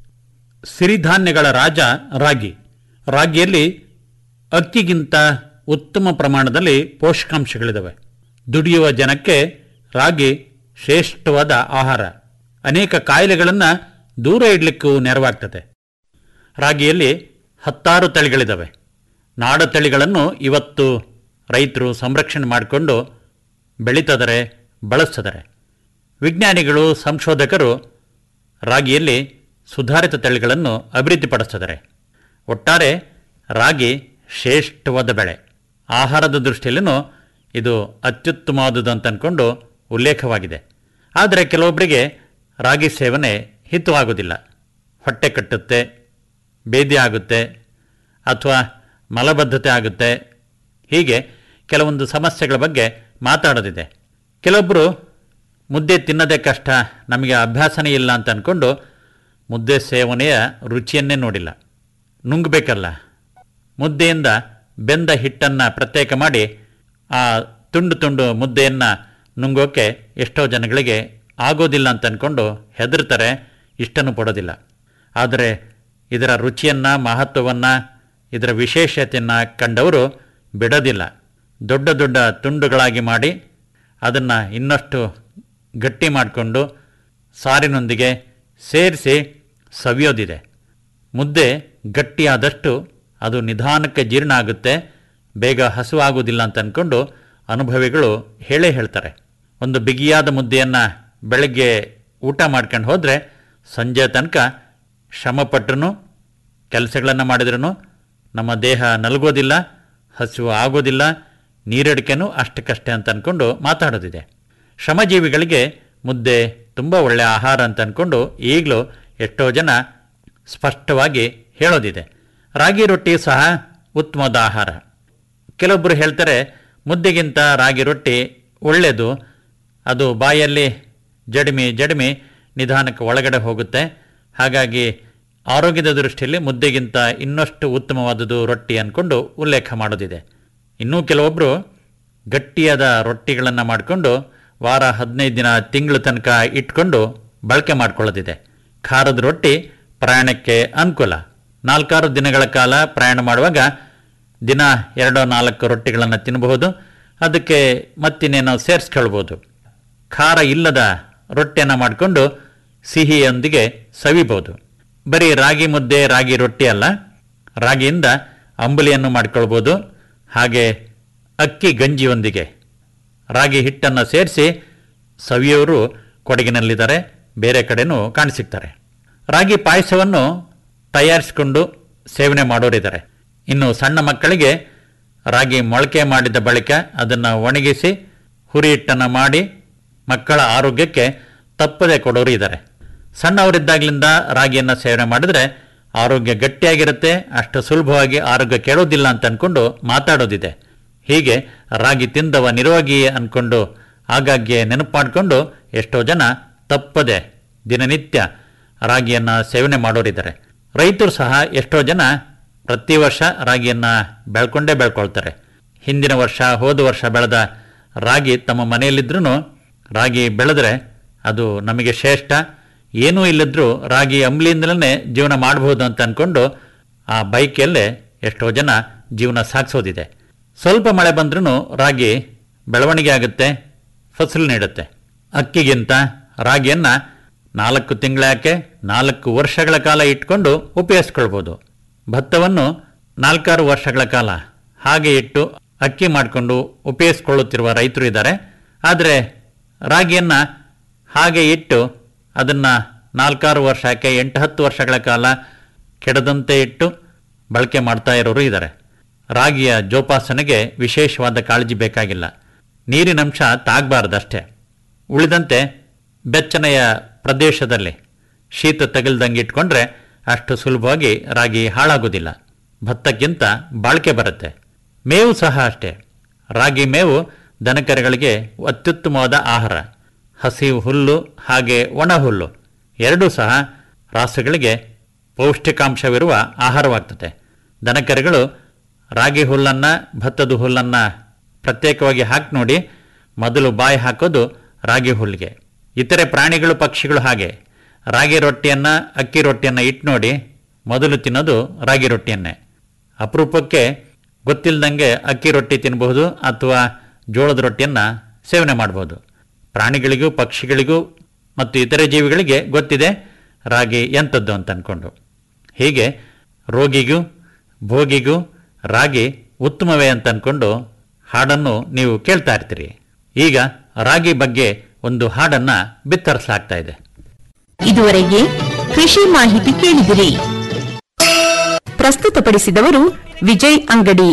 ಸಿರಿಧಾನ್ಯಗಳ ರಾಜ ರಾಗಿ ರಾಗಿಯಲ್ಲಿ ಅಕ್ಕಿಗಿಂತ ಉತ್ತಮ ಪ್ರಮಾಣದಲ್ಲಿ ಪೋಷಕಾಂಶಗಳಿದ್ದಾವೆ ದುಡಿಯುವ ಜನಕ್ಕೆ ರಾಗಿ ಶ್ರೇಷ್ಠವಾದ ಆಹಾರ ಅನೇಕ ಕಾಯಿಲೆಗಳನ್ನು ದೂರ ಇಡಲಿಕ್ಕೂ ನೆರವಾಗ್ತದೆ ರಾಗಿಯಲ್ಲಿ ಹತ್ತಾರು ತಳಿಗಳಿದ್ದಾವೆ ನಾಡ ತಳಿಗಳನ್ನು ಇವತ್ತು ರೈತರು ಸಂರಕ್ಷಣೆ ಮಾಡಿಕೊಂಡು ಬೆಳೀತಿದ್ದಾರೆ ಬಳಸ್ತಿದ್ದಾರೆ ವಿಜ್ಞಾನಿಗಳು ಸಂಶೋಧಕರು ರಾಗಿಯಲ್ಲಿ ಸುಧಾರಿತ ತಳಿಗಳನ್ನು ಅಭಿವೃದ್ಧಿಪಡಿಸ್ತಿದ್ದಾರೆ ಒಟ್ಟಾರೆ ರಾಗಿ ಶ್ರೇಷ್ಠವಾದ ಬೆಳೆ ಆಹಾರದ ದೃಷ್ಟಿಯಲ್ಲೂ ಇದು ಅತ್ಯುತ್ತಮವಾದುದು ಅಂತ ಅಂದ್ಕೊಂಡು ಉಲ್ಲೇಖವಾಗಿದೆ ಆದರೆ ಕೆಲವೊಬ್ಬರಿಗೆ ರಾಗಿ ಸೇವನೆ ಹಿತವಾಗುವುದಿಲ್ಲ ಹೊಟ್ಟೆ ಕಟ್ಟುತ್ತೆ ಬೇದಿ ಆಗುತ್ತೆ ಅಥವಾ ಮಲಬದ್ಧತೆ ಆಗುತ್ತೆ ಹೀಗೆ ಕೆಲವೊಂದು ಸಮಸ್ಯೆಗಳ ಬಗ್ಗೆ ಮಾತಾಡೋದಿದೆ ಕೆಲವೊಬ್ಬರು ಮುದ್ದೆ ತಿನ್ನೋದೇ ಕಷ್ಟ ನಮಗೆ ಅಭ್ಯಾಸನೇ ಇಲ್ಲ ಅಂತ ಅಂದ್ಕೊಂಡು ಮುದ್ದೆ ಸೇವನೆಯ ರುಚಿಯನ್ನೇ ನೋಡಿಲ್ಲ ನುಂಗಬೇಕಲ್ಲ ಮುದ್ದೆಯಿಂದ ಬೆಂದ ಹಿಟ್ಟನ್ನು ಪ್ರತ್ಯೇಕ ಮಾಡಿ ಆ ತುಂಡು ತುಂಡು ಮುದ್ದೆಯನ್ನು ನುಂಗೋಕೆ ಎಷ್ಟೋ ಜನಗಳಿಗೆ ಆಗೋದಿಲ್ಲ ಅಂತ ಅಂದ್ಕೊಂಡು ಹೆದರ್ತಾರೆ ಇಷ್ಟನ್ನು ಪಡೋದಿಲ್ಲ ಆದರೆ ಇದರ ರುಚಿಯನ್ನು ಮಹತ್ವವನ್ನು ಇದರ ವಿಶೇಷತೆಯನ್ನು ಕಂಡವರು ಬಿಡೋದಿಲ್ಲ ದೊಡ್ಡ ದೊಡ್ಡ ತುಂಡುಗಳಾಗಿ ಮಾಡಿ ಅದನ್ನು ಇನ್ನಷ್ಟು ಗಟ್ಟಿ ಮಾಡಿಕೊಂಡು ಸಾರಿನೊಂದಿಗೆ ಸೇರಿಸಿ ಸವಿಯೋದಿದೆ ಮುದ್ದೆ ಗಟ್ಟಿಯಾದಷ್ಟು ಅದು ನಿಧಾನಕ್ಕೆ ಜೀರ್ಣ ಆಗುತ್ತೆ ಬೇಗ ಹಸುವಾಗುವುದಿಲ್ಲ ಅಂತ ಅಂದ್ಕೊಂಡು ಅನುಭವಿಗಳು ಹೇಳೇ ಹೇಳ್ತಾರೆ ಒಂದು ಬಿಗಿಯಾದ ಮುದ್ದೆಯನ್ನು ಬೆಳಗ್ಗೆ ಊಟ ಮಾಡ್ಕೊಂಡು ಹೋದರೆ ಸಂಜೆ ತನಕ ಶ್ರಮಪಟ್ಟರೂ ಕೆಲಸಗಳನ್ನು ಮಾಡಿದ್ರೂ ನಮ್ಮ ದೇಹ ನಲಗೋದಿಲ್ಲ ಹಸಿವು ಆಗೋದಿಲ್ಲ ನೀರಡಿಕೆನೂ ಅಷ್ಟಕ್ಕಷ್ಟೇ ಅಂತ ಅಂದ್ಕೊಂಡು ಮಾತಾಡೋದಿದೆ ಶ್ರಮಜೀವಿಗಳಿಗೆ ಮುದ್ದೆ ತುಂಬ ಒಳ್ಳೆಯ ಆಹಾರ ಅಂತ ಅಂದ್ಕೊಂಡು ಈಗಲೂ ಎಷ್ಟೋ ಜನ ಸ್ಪಷ್ಟವಾಗಿ ಹೇಳೋದಿದೆ ರಾಗಿ ರೊಟ್ಟಿ ಸಹ ಉತ್ತಮವಾದ ಆಹಾರ ಕೆಲವೊಬ್ಬರು ಹೇಳ್ತಾರೆ ಮುದ್ದೆಗಿಂತ ರಾಗಿ ರೊಟ್ಟಿ ಒಳ್ಳೆಯದು ಅದು ಬಾಯಲ್ಲಿ ಜಡಿಮಿ ಜಡಿಮಿ ನಿಧಾನಕ್ಕೆ ಒಳಗಡೆ ಹೋಗುತ್ತೆ ಹಾಗಾಗಿ ಆರೋಗ್ಯದ ದೃಷ್ಟಿಯಲ್ಲಿ ಮುದ್ದೆಗಿಂತ ಇನ್ನಷ್ಟು ಉತ್ತಮವಾದುದು ರೊಟ್ಟಿ ಅಂದ್ಕೊಂಡು ಉಲ್ಲೇಖ ಮಾಡೋದಿದೆ ಇನ್ನೂ ಕೆಲವೊಬ್ಬರು ಗಟ್ಟಿಯಾದ ರೊಟ್ಟಿಗಳನ್ನು ಮಾಡಿಕೊಂಡು ವಾರ ಹದಿನೈದು ದಿನ ತಿಂಗಳ ತನಕ ಇಟ್ಕೊಂಡು ಬಳಕೆ ಮಾಡ್ಕೊಳ್ಳೋದಿದೆ ಖಾರದ ರೊಟ್ಟಿ ಪ್ರಯಾಣಕ್ಕೆ ಅನುಕೂಲ ನಾಲ್ಕಾರು ದಿನಗಳ ಕಾಲ ಪ್ರಯಾಣ ಮಾಡುವಾಗ ದಿನ ಎರಡೋ ನಾಲ್ಕು ರೊಟ್ಟಿಗಳನ್ನು ತಿನ್ನಬಹುದು ಅದಕ್ಕೆ ಮತ್ತಿನ್ನೇನೋ ಸೇರಿಸ್ಕೊಳ್ಬೋದು ಖಾರ ಇಲ್ಲದ ರೊಟ್ಟಿಯನ್ನು ಮಾಡಿಕೊಂಡು ಸಿಹಿಯೊಂದಿಗೆ ಸವಿಬೋದು ಬರೀ ರಾಗಿ ಮುದ್ದೆ ರಾಗಿ ರೊಟ್ಟಿ ಅಲ್ಲ ರಾಗಿಯಿಂದ ಅಂಬಲಿಯನ್ನು ಮಾಡ್ಕೊಳ್ಬೋದು ಹಾಗೆ ಅಕ್ಕಿ ಗಂಜಿಯೊಂದಿಗೆ ರಾಗಿ ಹಿಟ್ಟನ್ನು ಸೇರಿಸಿ ಸವಿಯೋರು ಕೊಡಗಿನಲ್ಲಿದ್ದಾರೆ ಬೇರೆ ಕಡೆನೂ ಕಾಣಸಿಗ್ತಾರೆ ರಾಗಿ ಪಾಯಸವನ್ನು ತಯಾರಿಸಿಕೊಂಡು ಸೇವನೆ ಮಾಡೋರಿದ್ದಾರೆ ಇನ್ನು ಸಣ್ಣ ಮಕ್ಕಳಿಗೆ ರಾಗಿ ಮೊಳಕೆ ಮಾಡಿದ ಬಳಿಕ ಅದನ್ನು ಒಣಗಿಸಿ ಹುರಿ ಹಿಟ್ಟನ್ನು ಮಾಡಿ ಮಕ್ಕಳ ಆರೋಗ್ಯಕ್ಕೆ ತಪ್ಪದೆ ಕೊಡೋರು ಇದ್ದಾರೆ ಸಣ್ಣವರಿದ್ದಾಗಲಿಂದ ರಾಗಿಯನ್ನು ಸೇವನೆ ಮಾಡಿದ್ರೆ ಆರೋಗ್ಯ ಗಟ್ಟಿಯಾಗಿರುತ್ತೆ ಅಷ್ಟು ಸುಲಭವಾಗಿ ಆರೋಗ್ಯ ಕೆಡೋದಿಲ್ಲ ಅಂತ ಅಂದ್ಕೊಂಡು ಮಾತಾಡೋದಿದೆ ಹೀಗೆ ರಾಗಿ ತಿಂದವ ನಿರೋಗಿ ಅಂದ್ಕೊಂಡು ಆಗಾಗ್ಗೆ ನೆನಪು ಮಾಡಿಕೊಂಡು ಎಷ್ಟೋ ಜನ ತಪ್ಪದೆ ದಿನನಿತ್ಯ ರಾಗಿಯನ್ನು ಸೇವನೆ ಮಾಡೋರಿದ್ದಾರೆ ರೈತರು ಸಹ ಎಷ್ಟೋ ಜನ ಪ್ರತಿ ವರ್ಷ ರಾಗಿಯನ್ನು ಬೆಳ್ಕೊಂಡೇ ಬೆಳ್ಕೊಳ್ತಾರೆ ಹಿಂದಿನ ವರ್ಷ ಹೋದ ವರ್ಷ ಬೆಳೆದ ರಾಗಿ ತಮ್ಮ ಮನೆಯಲ್ಲಿದ್ರೂ ರಾಗಿ ಬೆಳೆದ್ರೆ ಅದು ನಮಗೆ ಶ್ರೇಷ್ಠ ಏನೂ ಇಲ್ಲದ್ರೂ ರಾಗಿ ಅಂಬ್ಲಿಯಿಂದಲೇ ಜೀವನ ಮಾಡಬಹುದು ಅಂತ ಅಂದ್ಕೊಂಡು ಆ ಬೈಕಲ್ಲೇ ಎಷ್ಟೋ ಜನ ಜೀವನ ಸಾಗಿಸೋದಿದೆ ಸ್ವಲ್ಪ ಮಳೆ ಬಂದ್ರೂ ರಾಗಿ ಬೆಳವಣಿಗೆ ಆಗುತ್ತೆ ಫಸಲು ನೀಡುತ್ತೆ ಅಕ್ಕಿಗಿಂತ ರಾಗಿಯನ್ನು ನಾಲ್ಕು ತಿಂಗಳ ಯಾಕೆ ನಾಲ್ಕು ವರ್ಷಗಳ ಕಾಲ ಇಟ್ಕೊಂಡು ಉಪಯೋಗಿಸ್ಕೊಳ್ಬೋದು ಭತ್ತವನ್ನು ನಾಲ್ಕಾರು ವರ್ಷಗಳ ಕಾಲ ಹಾಗೆ ಇಟ್ಟು ಅಕ್ಕಿ ಮಾಡಿಕೊಂಡು ಉಪಯೋಗಿಸ್ಕೊಳ್ಳುತ್ತಿರುವ ರೈತರು ಇದ್ದಾರೆ ಆದರೆ ರಾಗಿಯನ್ನು ಹಾಗೆ ಇಟ್ಟು ಅದನ್ನು ನಾಲ್ಕಾರು ವರ್ಷಕ್ಕೆ ಎಂಟು ಹತ್ತು ವರ್ಷಗಳ ಕಾಲ ಕೆಡದಂತೆ ಇಟ್ಟು ಬಳಕೆ ಮಾಡ್ತಾ ಇರೋರು ಇದ್ದಾರೆ ರಾಗಿಯ ಜೋಪಾಸನೆಗೆ ವಿಶೇಷವಾದ ಕಾಳಜಿ ಬೇಕಾಗಿಲ್ಲ ನೀರಿನಂಶ ತಾಗಬಾರ್ದಷ್ಟೇ ಉಳಿದಂತೆ ಬೆಚ್ಚನೆಯ ಪ್ರದೇಶದಲ್ಲಿ ಶೀತ ತಗಲ್ದಂಗೆ ಇಟ್ಕೊಂಡ್ರೆ ಅಷ್ಟು ಸುಲಭವಾಗಿ ರಾಗಿ ಹಾಳಾಗೋದಿಲ್ಲ ಭತ್ತಕ್ಕಿಂತ ಬಾಳಿಕೆ ಬರುತ್ತೆ ಮೇವು ಸಹ ಅಷ್ಟೇ ರಾಗಿ ಮೇವು ದನಕರುಗಳಿಗೆ ಅತ್ಯುತ್ತಮವಾದ ಆಹಾರ ಹಸಿ ಹುಲ್ಲು ಹಾಗೆ ಒಣ ಹುಲ್ಲು ಎರಡೂ ಸಹ ರಾಸುಗಳಿಗೆ ಪೌಷ್ಟಿಕಾಂಶವಿರುವ ಆಹಾರವಾಗ್ತದೆ ದನಕರುಗಳು ರಾಗಿ ಹುಲ್ಲನ್ನು ಭತ್ತದ ಹುಲ್ಲನ್ನು ಪ್ರತ್ಯೇಕವಾಗಿ ಹಾಕಿ ನೋಡಿ ಮೊದಲು ಬಾಯಿ ಹಾಕೋದು ರಾಗಿ ಹುಲ್ಲಿಗೆ ಇತರೆ ಪ್ರಾಣಿಗಳು ಪಕ್ಷಿಗಳು ಹಾಗೆ ರಾಗಿ ರೊಟ್ಟಿಯನ್ನು ಅಕ್ಕಿ ರೊಟ್ಟಿಯನ್ನು ಇಟ್ಟು ನೋಡಿ ಮೊದಲು ತಿನ್ನೋದು ರಾಗಿ ರೊಟ್ಟಿಯನ್ನೇ ಅಪರೂಪಕ್ಕೆ ಗೊತ್ತಿಲ್ಲದಂಗೆ ಅಕ್ಕಿ ರೊಟ್ಟಿ ತಿನ್ನಬಹುದು ಅಥವಾ ಜೋಳದ ರೊಟ್ಟಿಯನ್ನು ಸೇವನೆ ಮಾಡಬಹುದು ಪ್ರಾಣಿಗಳಿಗೂ ಪಕ್ಷಿಗಳಿಗೂ ಮತ್ತು ಇತರೆ ಜೀವಿಗಳಿಗೆ ಗೊತ್ತಿದೆ ರಾಗಿ ಎಂಥದ್ದು ಅಂತ ಅಂದ್ಕೊಂಡು ಹೀಗೆ ರೋಗಿಗೂ ಭೋಗಿಗೂ ರಾಗಿ ಉತ್ತಮವೇ ಅಂತ ಅಂದ್ಕೊಂಡು ಹಾಡನ್ನು ನೀವು ಕೇಳ್ತಾ ಇರ್ತೀರಿ ಈಗ ರಾಗಿ ಬಗ್ಗೆ ಒಂದು ಹಾಡನ್ನು ಬಿತ್ತರಿಸಲಾಗ್ತಾ ಇದೆ ಇದುವರೆಗೆ ಕೃಷಿ ಮಾಹಿತಿ ಕೇಳಿದಿರಿ ಪ್ರಸ್ತುತಪಡಿಸಿದವರು ವಿಜಯ್ ಅಂಗಡಿ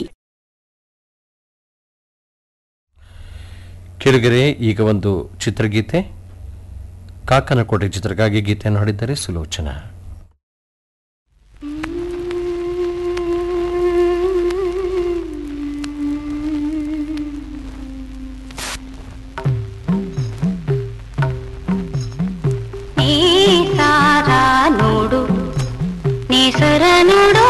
ಕಿರುಗೆರೆ ಈಗ ಒಂದು ಚಿತ್ರಗೀತೆ ಕಾಕನಕೋಟೆ ಚಿತ್ರಕ್ಕಾಗಿ ಗೀತೆಯನ್ನು ಹಾಡಿದ್ದಾರೆ ಸುಲೋಚನಾ ಸಾರ ನೋಡು ನೇಸರ ನೋಡು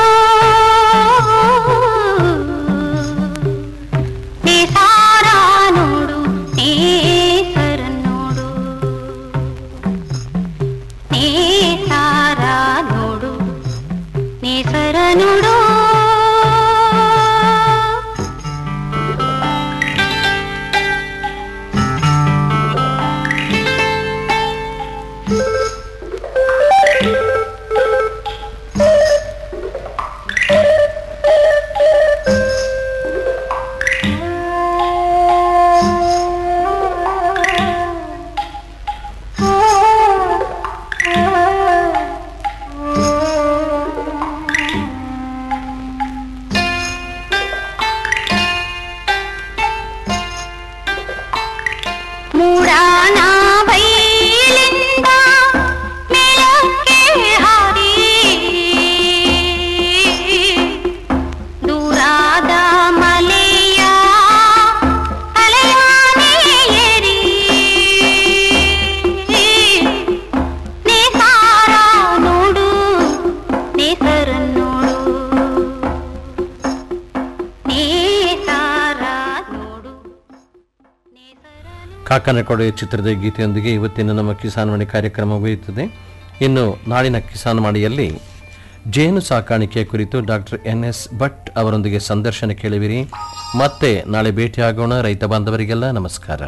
ನೇಸಾರ ನೋಡು ನೇಸರ ನೋಡು ನೇಸಾರ ನೋಡು ನೇಸರ ನೋಡು ಮೂಡಾಣ ಬೈಲಿಂದ ಮೇಲಕ್ಕೆ ಹಾರಿ ದೂರಾದ ಮಲೆಯ ಅಲೆಯಾನೆ ಏರಿ ನೇಸಾರ ನೋಡು ನೇಸರ ನೋಡು ನೇಸಾರ ನೋಡು ಕಾಕನಕೋಟೆ ಚಿತ್ರದ ಗೀತೆಯೊಂದಿಗೆ ಇವತ್ತಿನ ನಮ್ಮ ಕಿಸಾನ್ ವಾಣಿ ಕಾರ್ಯಕ್ರಮ ಮುಗಿಯುತ್ತದೆ ಇನ್ನು ನಾಳಿನ ಕಿಸಾನ್ ವಾಣಿಯಲ್ಲಿ ಜೇನು ಸಾಕಾಣಿಕೆ ಕುರಿತು ಡಾಕ್ಟರ್ ಎನ್ ಎಸ್ ಭಟ್ ಅವರೊಂದಿಗೆ ಸಂದರ್ಶನ ಕೇಳುವಿರಿ ಮತ್ತೆ ನಾಳೆ ಭೇಟಿಯಾಗೋಣ ರೈತ ಬಾಂಧವರಿಗೆಲ್ಲ ನಮಸ್ಕಾರ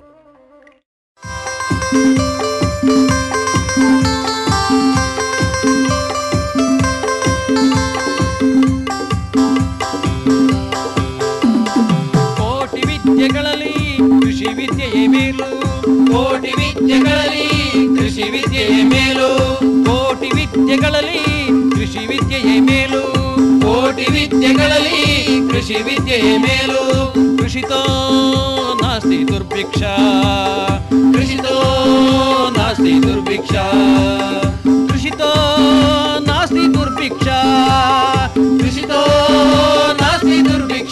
ಕೋಟಿ ವಿದ್ಯೆಗಳಲ್ಲಿ ಕೃಷಿ ವಿದ್ಯೆಯೇ ಮೇಲು ಕೋಟಿ ವಿದ್ಯೆಗಳಲ್ಲಿ ಕೃಷಿ ವಿದ್ಯೆಯೇ ಮೇಲು ಕೋಟಿ ವಿದ್ಯೆಗಳಲ್ಲಿ ಕೃಷಿ ವಿದ್ಯೆಯೇ ಮೇಲು ಕೋಟಿ ವಿದ್ಯೆಗಳಲ್ಲಿ ಕೃಷಿ ವಿದ್ಯೆಯೇ ಮೇಲು ಕೃಷಿತೋ ನಾಸ್ತಿ ದುರ್ಭಿಕ್ಷ ಕೃಷಿತೋ ನಾಸ್ತಿ ದುರ್ಭಿಕ್ಷ ಕೃಷಿತೋ ನಾಸ್ತಿ ದುರ್ಭಿಕ್ಷ ಕೃಷಿತೋ ನಾಸ್ತಿ ದುರ್ಭಿಕ್ಷ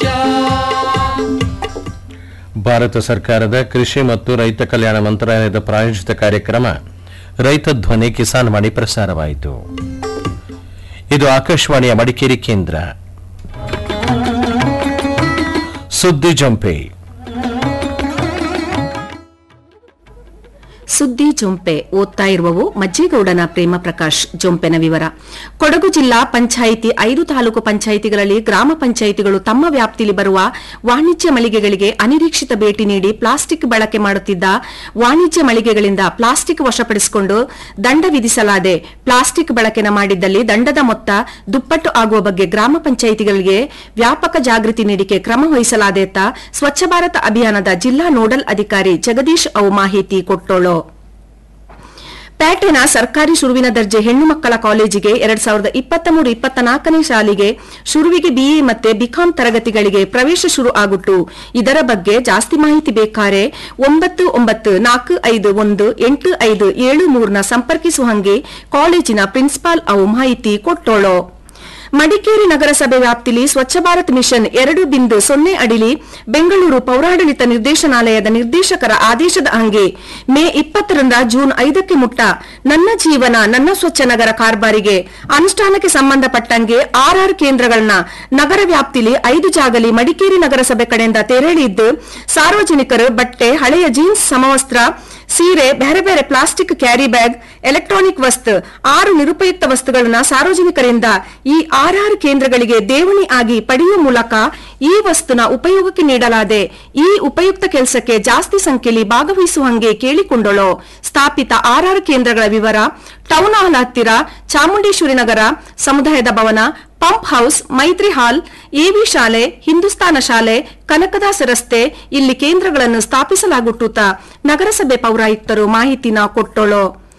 ಭಾರತ ಸರ್ಕಾರದ ಕೃಷಿ ಮತ್ತು ರೈತ ಕಲ್ಯಾಣ ಮಂತ್ರಾಲಯದ ಪ್ರಾಯೋಜಿತ ಕಾರ್ಯಕ್ರಮ ರೈತ ಧ್ವನಿ ಕಿಸಾನ್ ವಾಣಿ ಪ್ರಸಾರವಾಯಿತು ಇದು ಆಕಾಶವಾಣಿಯ ಮಡಿಕೇರಿ ಕೇಂದ್ರ ಸುದ್ದಿ ಜಂಪೆ ಸುದ್ದಿ ಜೊಂಪೆ ಓದ್ತಾ ಇರುವವು ಮಜ್ಜೇಗೌಡನ ಪ್ರೇಮ ಪ್ರಕಾಶ್ ಜೊಂಪೆನ ವಿವರ ಕೊಡಗು ಜಿಲ್ಲಾ ಪಂಚಾಯಿತಿ ಐದು ತಾಲೂಕು ಪಂಚಾಯಿತಿಗಳಲ್ಲಿ ಗ್ರಾಮ ಪಂಚಾಯಿತಿಗಳು ತಮ್ಮ ವ್ಯಾಪ್ತಿಯಲ್ಲಿ ಬರುವ ವಾಣಿಜ್ಯ ಮಳಿಗೆಗಳಿಗೆ ಅನಿರೀಕ್ಷಿತ ಭೇಟಿ ನೀಡಿ ಪ್ಲಾಸ್ಟಿಕ್ ಬಳಕೆ ಮಾಡುತ್ತಿದ್ದ ವಾಣಿಜ್ಯ ಮಳಿಗೆಗಳಿಂದ ಪ್ಲಾಸ್ಟಿಕ್ ವಶಪಡಿಸಿಕೊಂಡು ದಂಡ ವಿಧಿಸಲಾದೆ ಪ್ಲಾಸ್ಟಿಕ್ ಬಳಕೆನ ಮಾಡಿದ್ದಲ್ಲಿ ದಂಡದ ಮೊತ್ತ ದುಪ್ಪಟ್ಟು ಆಗುವ ಬಗ್ಗೆ ಗ್ರಾಮ ಪಂಚಾಯಿತಿಗಳಿಗೆ ವ್ಯಾಪಕ ಜಾಗೃತಿ ನೀಡಿಕೆ ಕ್ರಮ ವಹಿಸಲಾದೆ ಅಂತ ಸ್ವಚ್ಛ ಭಾರತ ಅಭಿಯಾನದ ಜಿಲ್ಲಾ ನೋಡಲ್ ಅಧಿಕಾರಿ ಜಗದೀಶ್ ಅವು ಮಾಹಿತಿ ಕೊಟ್ಟೋಳು ಪ್ಯಾಟೆನ ಸರ್ಕಾರಿ ಶುರುವಿನ ದರ್ಜೆ ಹೆಣ್ಣು ಮಕ್ಕಳ ಕಾಲೇಜಿಗೆ ಎರಡ್ ಸಾವಿರದ ಇಪ್ಪತ್ತ ಮೂರು ಇಪ್ಪತ್ತ ನಾಲ್ಕನೇ ಶಾಲೆಗೆ ಶುರುವಿಗೆ ಬಿಎ ಮತ್ತೆ ಬಿಕಾಂ ತರಗತಿಗಳಿಗೆ ಪ್ರವೇಶ ಶುರು ಆಗುಟ್ಟು ಇದರ ಬಗ್ಗೆ ಜಾಸ್ತಿ ಮಾಹಿತಿ ಬೇಕಾರೆ ಒಂಬತ್ತು ಒಂಬತ್ತು ನಾಲ್ಕು ಐದು ಒಂದು ಎಂಟು ಐದು ಏಳು ಮೂರನ ಸಂಪರ್ಕಿಸುವ ಹಂಗೆ ಕಾಲೇಜಿನ ಪ್ರಿನ್ಸಿಪಾಲ್ ಅವು ಮಾಹಿತಿ ಕೊಟ್ಟೋಳು ಮಡಿಕೇರಿ ನಗರಸಭೆ ವ್ಯಾಪ್ತಿಲಿ ಸ್ವಚ್ಛ ಭಾರತ್ ಮಿಷನ್ ಎರಡು ಬಿಂದು ಸೊನ್ನೆ ಅಡಿಲಿ ಬೆಂಗಳೂರು ಪೌರಾಡಳಿತ ನಿರ್ದೇಶನಾಲಯದ ನಿರ್ದೇಶಕರ ಆದೇಶದ ಹಂಗೆ ಮೇ ಇಪ್ಪತ್ತರಿಂದ ಜೂನ್ ಐದಕ್ಕೆ ಮುಟ್ಟ ನನ್ನ ಜೀವನ ನನ್ನ ಸ್ವಚ್ಛ ನಗರ ಕಾರ್ಬಾರಿಗೆ ಅನುಷ್ಠಾನಕ್ಕೆ ಸಂಬಂಧಪಟ್ಟಂಗೆ ಆರ್ಆರ್ ಕೇಂದ್ರಗಳನ್ನ ನಗರ ವ್ಯಾಪ್ತಿಲಿ ಐದು ಜಾಗಲಿ ಮಡಿಕೇರಿ ನಗರಸಭೆ ಕಡೆಯಿಂದ ತೆರಳಿದ್ದು ಸಾರ್ವಜನಿಕರು ಬಟ್ಟೆ ಹಳೆಯ ಜೀನ್ಸ್ ಸಮವಸ್ತ್ರ ಸೀರೆ ಬೇರೆ ಬೇರೆ ಪ್ಲಾಸ್ಟಿಕ್ ಕ್ಯಾರಿ ಬ್ಯಾಗ್ ಎಲೆಕ್ಟ್ರಾನಿಕ್ ವಸ್ತು ಆರು ನಿರುಪಯುಕ್ತ ವಸ್ತುಗಳನ್ನ ಸಾರ್ವಜನಿಕರಿಂದ ಈ ಆರ್ಆರ್ ಕೇಂದ್ರಗಳಿಗೆ ದೇವಣಿ ಆಗಿ ಪಡೆಯುವ ಮೂಲಕ ಈ ವಸ್ತುನ ಉಪಯೋಗಕ್ಕೆ ನೀಡಲಾದೆ ಈ ಉಪಯುಕ್ತ ಕೆಲಸಕ್ಕೆ ಜಾಸ್ತಿ ಸಂಖ್ಯೆಯಲ್ಲಿ ಭಾಗವಹಿಸುವಂಗೆ ಕೇಳಿಕೊಂಡಳು ಸ್ಥಾಪಿತ ಆರ್ಆರ್ ಕೇಂದ್ರಗಳ ವಿವರ ಟೌನ್ ಹಾಲ್ ಹತ್ತಿರ ಚಾಮುಂಡೇಶ್ವರಿ ನಗರ ಸಮುದಾಯದ ಭವನ ಪಂಪ್ ಹೌಸ್ ಮೈತ್ರಿ ಹಾಲ್ ಎವಿ ಶಾಲೆ ಹಿಂದೂಸ್ತಾನ ಶಾಲೆ ಕನಕದಾಸ ರಸ್ತೆ ಇಲ್ಲಿ ಕೇಂದ್ರಗಳನ್ನು ಸ್ಥಾಪಿಸಲಾಗುಟ್ಟುತ್ತ ನಗರಸಭೆ ಪೌರಾಯುಕ್ತರು ಮಾಹಿತಿನ ಕೊಟ್ಟಳು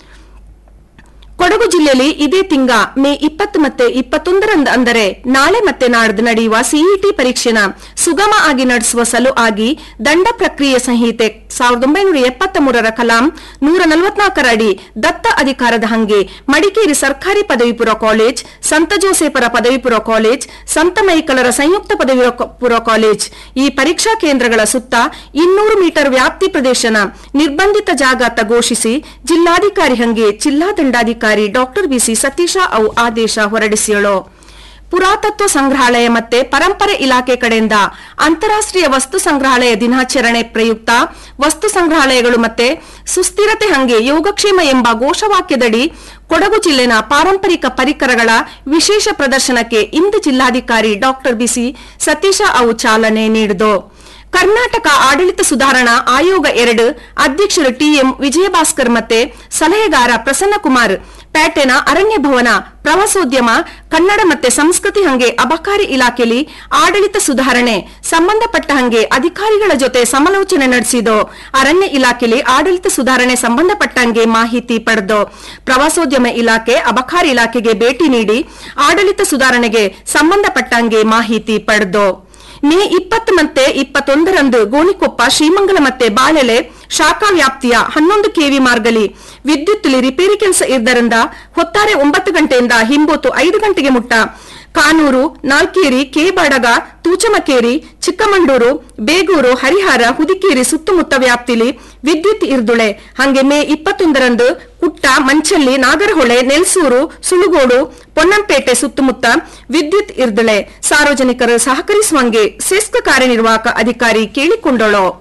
ಕೊಡಗು ಜಿಲ್ಲೆಯಲ್ಲಿ ಇದೇ ತಿಂಗ ಮೇ ಇಪ್ಪತ್ತು ಮತ್ತೆ ಇಪ್ಪತ್ತೊಂದರಂದು ಅಂದರೆ ನಾಳೆ ಮತ್ತೆ ನಾಡ್ದು ನಡೆಯುವ ಸಿಇಟಿ ಪರೀಕ್ಷೆನ ಸುಗಮ ಆಗಿ ನಡೆಸುವ ಸಲು ಆಗಿ ದಂಡ ಪ್ರಕ್ರಿಯೆ ಸಂಹಿತೆ ಸಾವಿರದ ಒಂಬೈನೂರ ಎಪ್ಪತ್ತ ಮೂರರ ಕಲಾಂ ನೂರ ನಲವತ್ನಾಲ್ಕರ ಅಡಿ ದತ್ತ ಅಧಿಕಾರದ ಹಂಗೆ ಮಡಿಕೇರಿ ಸರ್ಕಾರಿ ಪದವಿ ಪೂರ್ವ ಕಾಲೇಜ್ ಸಂತ ಜೋಸೇಫರ ಪದವಿ ಪೂರ್ವ ಕಾಲೇಜ್ ಸಂತ ಮೈಕಲರ ಸಂಯುಕ್ತ ಪದವಿ ಪೂರ್ವ ಕಾಲೇಜ್ ಈ ಪರೀಕ್ಷಾ ಕೇಂದ್ರಗಳ ಸುತ್ತ ಇನ್ನೂರು ಮೀಟರ್ ವ್ಯಾಪ್ತಿ ಪ್ರದೇಶನ ನಿರ್ಬಂಧಿತ ಜಾಗ ಅಂತ ಘೋಷಿಸಿ ಜಿಲ್ಲಾಧಿಕಾರಿ ಹಂಗೆ ಜಿಲ್ಲಾ ದಂಡಾಧಿಕಾರಿ ಡಾಕ್ಟರ್ ಬಿಸಿ ಸತೀಶ ಅವು ಆದೇಶ ಹೊರಡಿಸಿಯಳು ಪುರಾತತ್ವ ಸಂಗ್ರಹಾಲಯ ಮತ್ತೆ ಪರಂಪರೆ ಇಲಾಖೆ ಕಡೆಯಿಂದ ಅಂತಾರಾಷ್ಟ್ರೀಯ ವಸ್ತು ಸಂಗ್ರಹಾಲಯ ದಿನಾಚರಣೆ ಪ್ರಯುಕ್ತ ವಸ್ತು ಸಂಗ್ರಹಾಲಯಗಳು ಮತ್ತೆ ಸುಸ್ಥಿರತೆ ಹಂಗೆ ಯೋಗಕ್ಷೇಮ ಎಂಬ ಘೋಷವಾಕ್ಯದಡಿ ಕೊಡಗು ಜಿಲ್ಲೆನ ಪಾರಂಪರಿಕ ಪರಿಕರಗಳ ವಿಶೇಷ ಪ್ರದರ್ಶನಕ್ಕೆ ಇಂದು ಜಿಲ್ಲಾಧಿಕಾರಿ ಡಾಕ್ಟರ್ ಬಿಸಿ ಸತೀಶ ಅವು ಚಾಲನೆ ನೀಡಿದು ಕರ್ನಾಟಕ ಆಡಳಿತ ಸುಧಾರಣಾ ಆಯೋಗ ಎರಡು ಅಧ್ಯಕ್ಷರು ಟಿಎಂ ವಿಜಯಭಾಸ್ಕರ್ ಮತ್ತೆ ಸಲಹೆಗಾರ ಪ್ರಸನ್ನಕುಮಾರ್ ಪ್ಯಾಟೆನ ಅರಣ್ಯ ಭವನ ಪ್ರವಾಸೋದ್ಯಮ ಕನ್ನಡ ಮತ್ತೆ ಸಂಸ್ಕೃತಿ ಹಂಗೆ ಅಬಕಾರಿ ಇಲಾಖೆಯಲ್ಲಿ ಆಡಳಿತ ಸುಧಾರಣೆ ಸಂಬಂಧಪಟ್ಟ ಹಂಗೆ ಅಧಿಕಾರಿಗಳ ಜೊತೆ ಸಮಾಲೋಚನೆ ನಡೆಸಿದ್ದು ಅರಣ್ಯ ಇಲಾಖೆಯಲ್ಲಿ ಆಡಳಿತ ಸುಧಾರಣೆ ಸಂಬಂಧಪಟ್ಟಂಗೆ ಮಾಹಿತಿ ಪಡೆದು ಪ್ರವಾಸೋದ್ಯಮ ಇಲಾಖೆ ಅಬಕಾರಿ ಇಲಾಖೆಗೆ ಭೇಟಿ ನೀಡಿ ಆಡಳಿತ ಸುಧಾರಣೆಗೆ ಸಂಬಂಧಪಟ್ಟಂಗೆ ಮಾಹಿತಿ ಪಡೆದು ಮೇ ಇಪ್ಪತ್ತು ಮತ್ತೆ ಇಪ್ಪತ್ತೊಂದರಂದು ಗೋಣಿಕೊಪ್ಪ ಶ್ರೀಮಂಗಲ ಮತ್ತೆ ಬಾಳೆಲೆ ಶಾಖಾ ವ್ಯಾಪ್ತಿಯ ಹನ್ನೊಂದು ಕೆವಿ ಮಾರ್ಗಲಿ ವಿದ್ಯುತ್ ರಿಪೇರಿ ಕೆಲಸ ಇದ್ದರಿಂದ ಹೊತ್ತಾರೆ ಒಂಬತ್ತು ಗಂಟೆಯಿಂದ ಹಿಂಬೊತ್ತು ಐದು ಗಂಟೆಗೆ ಮುಟ್ಟ ಕಾನೂರು ನಾಲ್ಕೇರಿ ಕೆ ಬಾಡಗ ತೂಚಮಕೇರಿ ಚಿಕ್ಕಮಂಡೂರು ಬೇಗೂರು ಹರಿಹರ ಹುದಿಕೇರಿ ಸುತ್ತಮುತ್ತ ವ್ಯಾಪ್ತಿಲಿ ವಿದ್ಯುತ್ ಇರ್ದುಳೆ ಹಂಗೆ ಮೇ ಇಪ್ಪತ್ತೊಂದರಂದು ಕುಟ್ಟ ಮಂಚಲ್ಲಿ ನಾಗರಹೊಳೆ ನೆಲ್ಸೂರು ಸುಳುಗೋಡು ಪೊನ್ನಂಪೇಟೆ ಸುತ್ತಮುತ್ತ ವಿದ್ಯುತ್ ಇರ್ದುಳೆ ಸಾರ್ವಜನಿಕರು ಸಹಕರಿಸುವಂಗೆ ಸೆಸ್ಕ್ ಕಾರ್ಯನಿರ್ವಾಹಕ ಅಧಿಕಾರಿ ಕೇಳಿಕೊಂಡಳು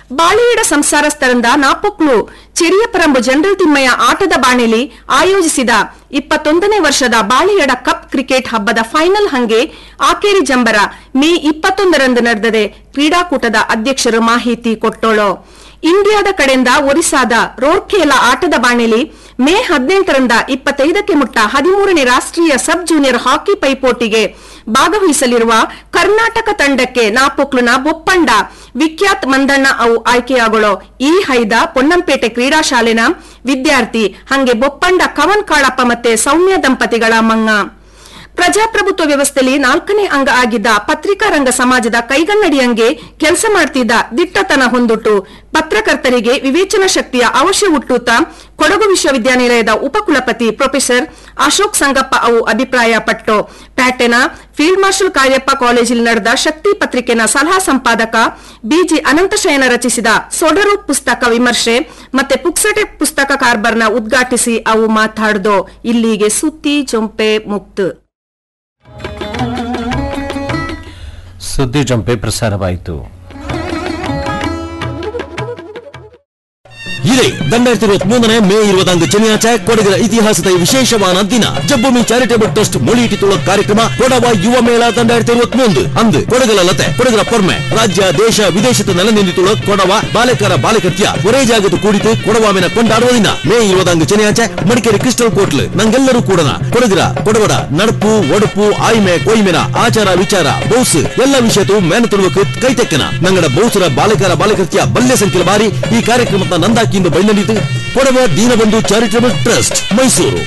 ಬಾಳೆಯಡ ಸಂಸಾರಸ್ಥರಿಂದ ನಾಪೊಕ್ಲು ಚೆರಿಯಪರಂಬು ಜನರಲ್ ತಿಮ್ಮಯ್ಯ ಆಟದ ಬಾಣೆಲಿ ಆಯೋಜಿಸಿದ ಇಪ್ಪತ್ತೊಂದನೇ ವರ್ಷದ ಬಾಳೆಯಡ ಕಪ್ ಕ್ರಿಕೆಟ್ ಹಬ್ಬದ ಫೈನಲ್ ಹಂಗೆ ಆಕೇರಿ ಜಂಬರ ಮೇ ಇಪ್ಪತ್ತೊಂದರಂದು ನಡೆದದೆ ಕ್ರೀಡಾಕೂಟದ ಅಧ್ಯಕ್ಷರು ಮಾಹಿತಿ ಕೊಟ್ಟೋಳು ಇಂಡಿಯಾದ ಕಡೆಯಿಂದ ಒರಿಸ್ಸಾದ ರೋರ್ಖೇಲ ಆಟದ ಬಾಣೆಲಿ ಮೇ ಹದಿನೆಂಟರಿಂದ ಇಪ್ಪತ್ತೈದಕ್ಕೆ ಮುಟ್ಟ ಹದಿಮೂರನೇ ರಾಷ್ಟ್ರೀಯ ಸಬ್ ಜೂನಿಯರ್ ಹಾಕಿ ಪೈಪೋಟಿಗೆ ಭಾಗವಹಿಸಲಿರುವ ಕರ್ನಾಟಕ ತಂಡಕ್ಕೆ ನಾಪೊಕ್ಲುನ ಬೊಪ್ಪಂಡ ವಿಖ್ಯಾತ್ ಮಂದಣ್ಣ ಅವು ಆಯ್ಕೆಯಾಗೊಳ್ಳೋ ಈ ಹೈದ ಪೊನ್ನಂಪೇಟೆ ಕ್ರೀಡಾ ಶಾಲೆನ ವಿದ್ಯಾರ್ಥಿ ಹಂಗೆ ಬೊಪ್ಪಂಡ ಕವನ್ ಕಾಳಪ್ಪ ಮತ್ತೆ ಸೌಮ್ಯ ದಂಪತಿಗಳ ಮಂಗ ಪ್ರಜಾಪ್ರಭುತ್ವ ವ್ಯವಸ್ಥೆಯಲ್ಲಿ ನಾಲ್ಕನೇ ಅಂಗ ಆಗಿದ್ದ ಪತ್ರಿಕಾ ರಂಗ ಸಮಾಜದ ಕೈಗನ್ನಡಿಯಂಗೆ ಕೆಲಸ ಮಾಡ್ತಿದ್ದ ದಿಟ್ಟತನ ಹೊಂದುಟ್ಟು ಪತ್ರಕರ್ತರಿಗೆ ವಿವೇಚನಾ ಶಕ್ತಿಯ ಅವಶ್ಯ ಹುಟ್ಟುತ್ತಾ ಕೊಡಗು ವಿಶ್ವವಿದ್ಯಾನಿಲಯದ ಉಪಕುಲಪತಿ ಪ್ರೊಫೆಸರ್ ಅಶೋಕ್ ಸಂಗಪ್ಪ ಅವು ಅಭಿಪ್ರಾಯ ಪಟ್ಟು ಪ್ಯಾಟೆನ ಫೀಲ್ಡ್ ಮಾರ್ಷಲ್ ಕಾರ್ಯಪ್ಪ ಕಾಲೇಜಿൽ ನಡೆದ ಶಕ್ತಿ ಪತ್ರಿಕೆನ ಸಲಹಾ ಸಂಪಾದಕ ಬಿಜಿ ಅನಂತಶಯನ ರಚಿಸಿದ ಸೊಡರು ಪುಸ್ತಕ ವಿಮರ್ಶೆ ಮತ್ತೆ ಪುಕ್ಸಟೆ ಪುಸ್ತಕ ಕಾರ್ಬರ್ನ ಉದ್ಘಾಟಿಸಿ ಅವು ಮಾತಾಡ್ದೋ ಇಲ್ಲಿಗೆ ಸುತ್ತಿ ಜೊಂಪೆ ಮುಕ್ತು ಸುದ್ದಿ ಜಂಪೆ ಪ್ರಸಾರವಾಯಿತು ಇದೆ ரெண்டாயிரத்தி இருபத்தி மூணு மே இருபதாங்கு சென்னையாச்ச ಕೊಡಗಿನ ಇತಿಹಾಸದ ವಿಶೇಷವಾದ ದಿನ ಜಬ್ಬುಮಿ ಚಾರಿಟೇಬಲ್ ಟ್ರಸ್ಟ್ ಮೊಳಿಯಿಟ್ಟಿತುಳ್ಳ ಕಾರ್ಯಕ್ರಮ ಕೊಡವ ಯುವ ಮೇಳ ரெண்டாயிரத்தி இருபத்தி மூன்று ಅಂದು ಕೊಡಗಲ ಲತೆ ಕೊಡಗರ ಪೊರ್ಮೆ ರಾಜ್ಯ ದೇಶ ವಿದೇಶದ ನೆಲ ನಿಂದಿತುಳ್ಳ ಕೊಡವ ಬಾಲಕರ ಬಾಲಕರ್ತ್ಯ ಒರೇ ಜಾಗದ ಕೂಡಿತು ಕೊಡವಾಮಿನ ಕೊಂಡಾಡುವ ದಿನ ಮೇ இருபதாங்கு சென்னையாச்ச ಮಡಿಕೇರಿ ಕ್ರಿಸ್ಟಲ್ ಕೋಟ್ಲ್ ನಂಗೆಲ್ಲರೂ ಕೂಡನ ಕೊಡಗಿರ ಕೊಡವಡ ನಡಪು ಒಡಪು ಆಯ್ಮೆ ಕೊಯ್ಮೆನ ಆಚಾರ ವಿಚಾರ ಬೌಸ್ ಎಲ್ಲ ವಿಷಯತು ಮೇನ ತುಳುವಕ್ಕೆ ಕೈತೆಕ್ಕನ ನಂಗಡ ಬೌಸರ ಬಾಲಕರ ಬಾಲಕರ್ತ್ಯ ಬಲ್ಯ ಸಂಖ್ಯೆ ಬಾರಿ ಈ ಕಾರ್ಯಕ್ರಮದ ನಂದಾಕಿಯಿಂದ ಬಯಲಿದ್ದು ಕೊಡವ ದೀನಬಂಧು ಚಾರಿಟಬಲ್ ಟ್ರಸ್ಟ್ ಮೈಸೂರು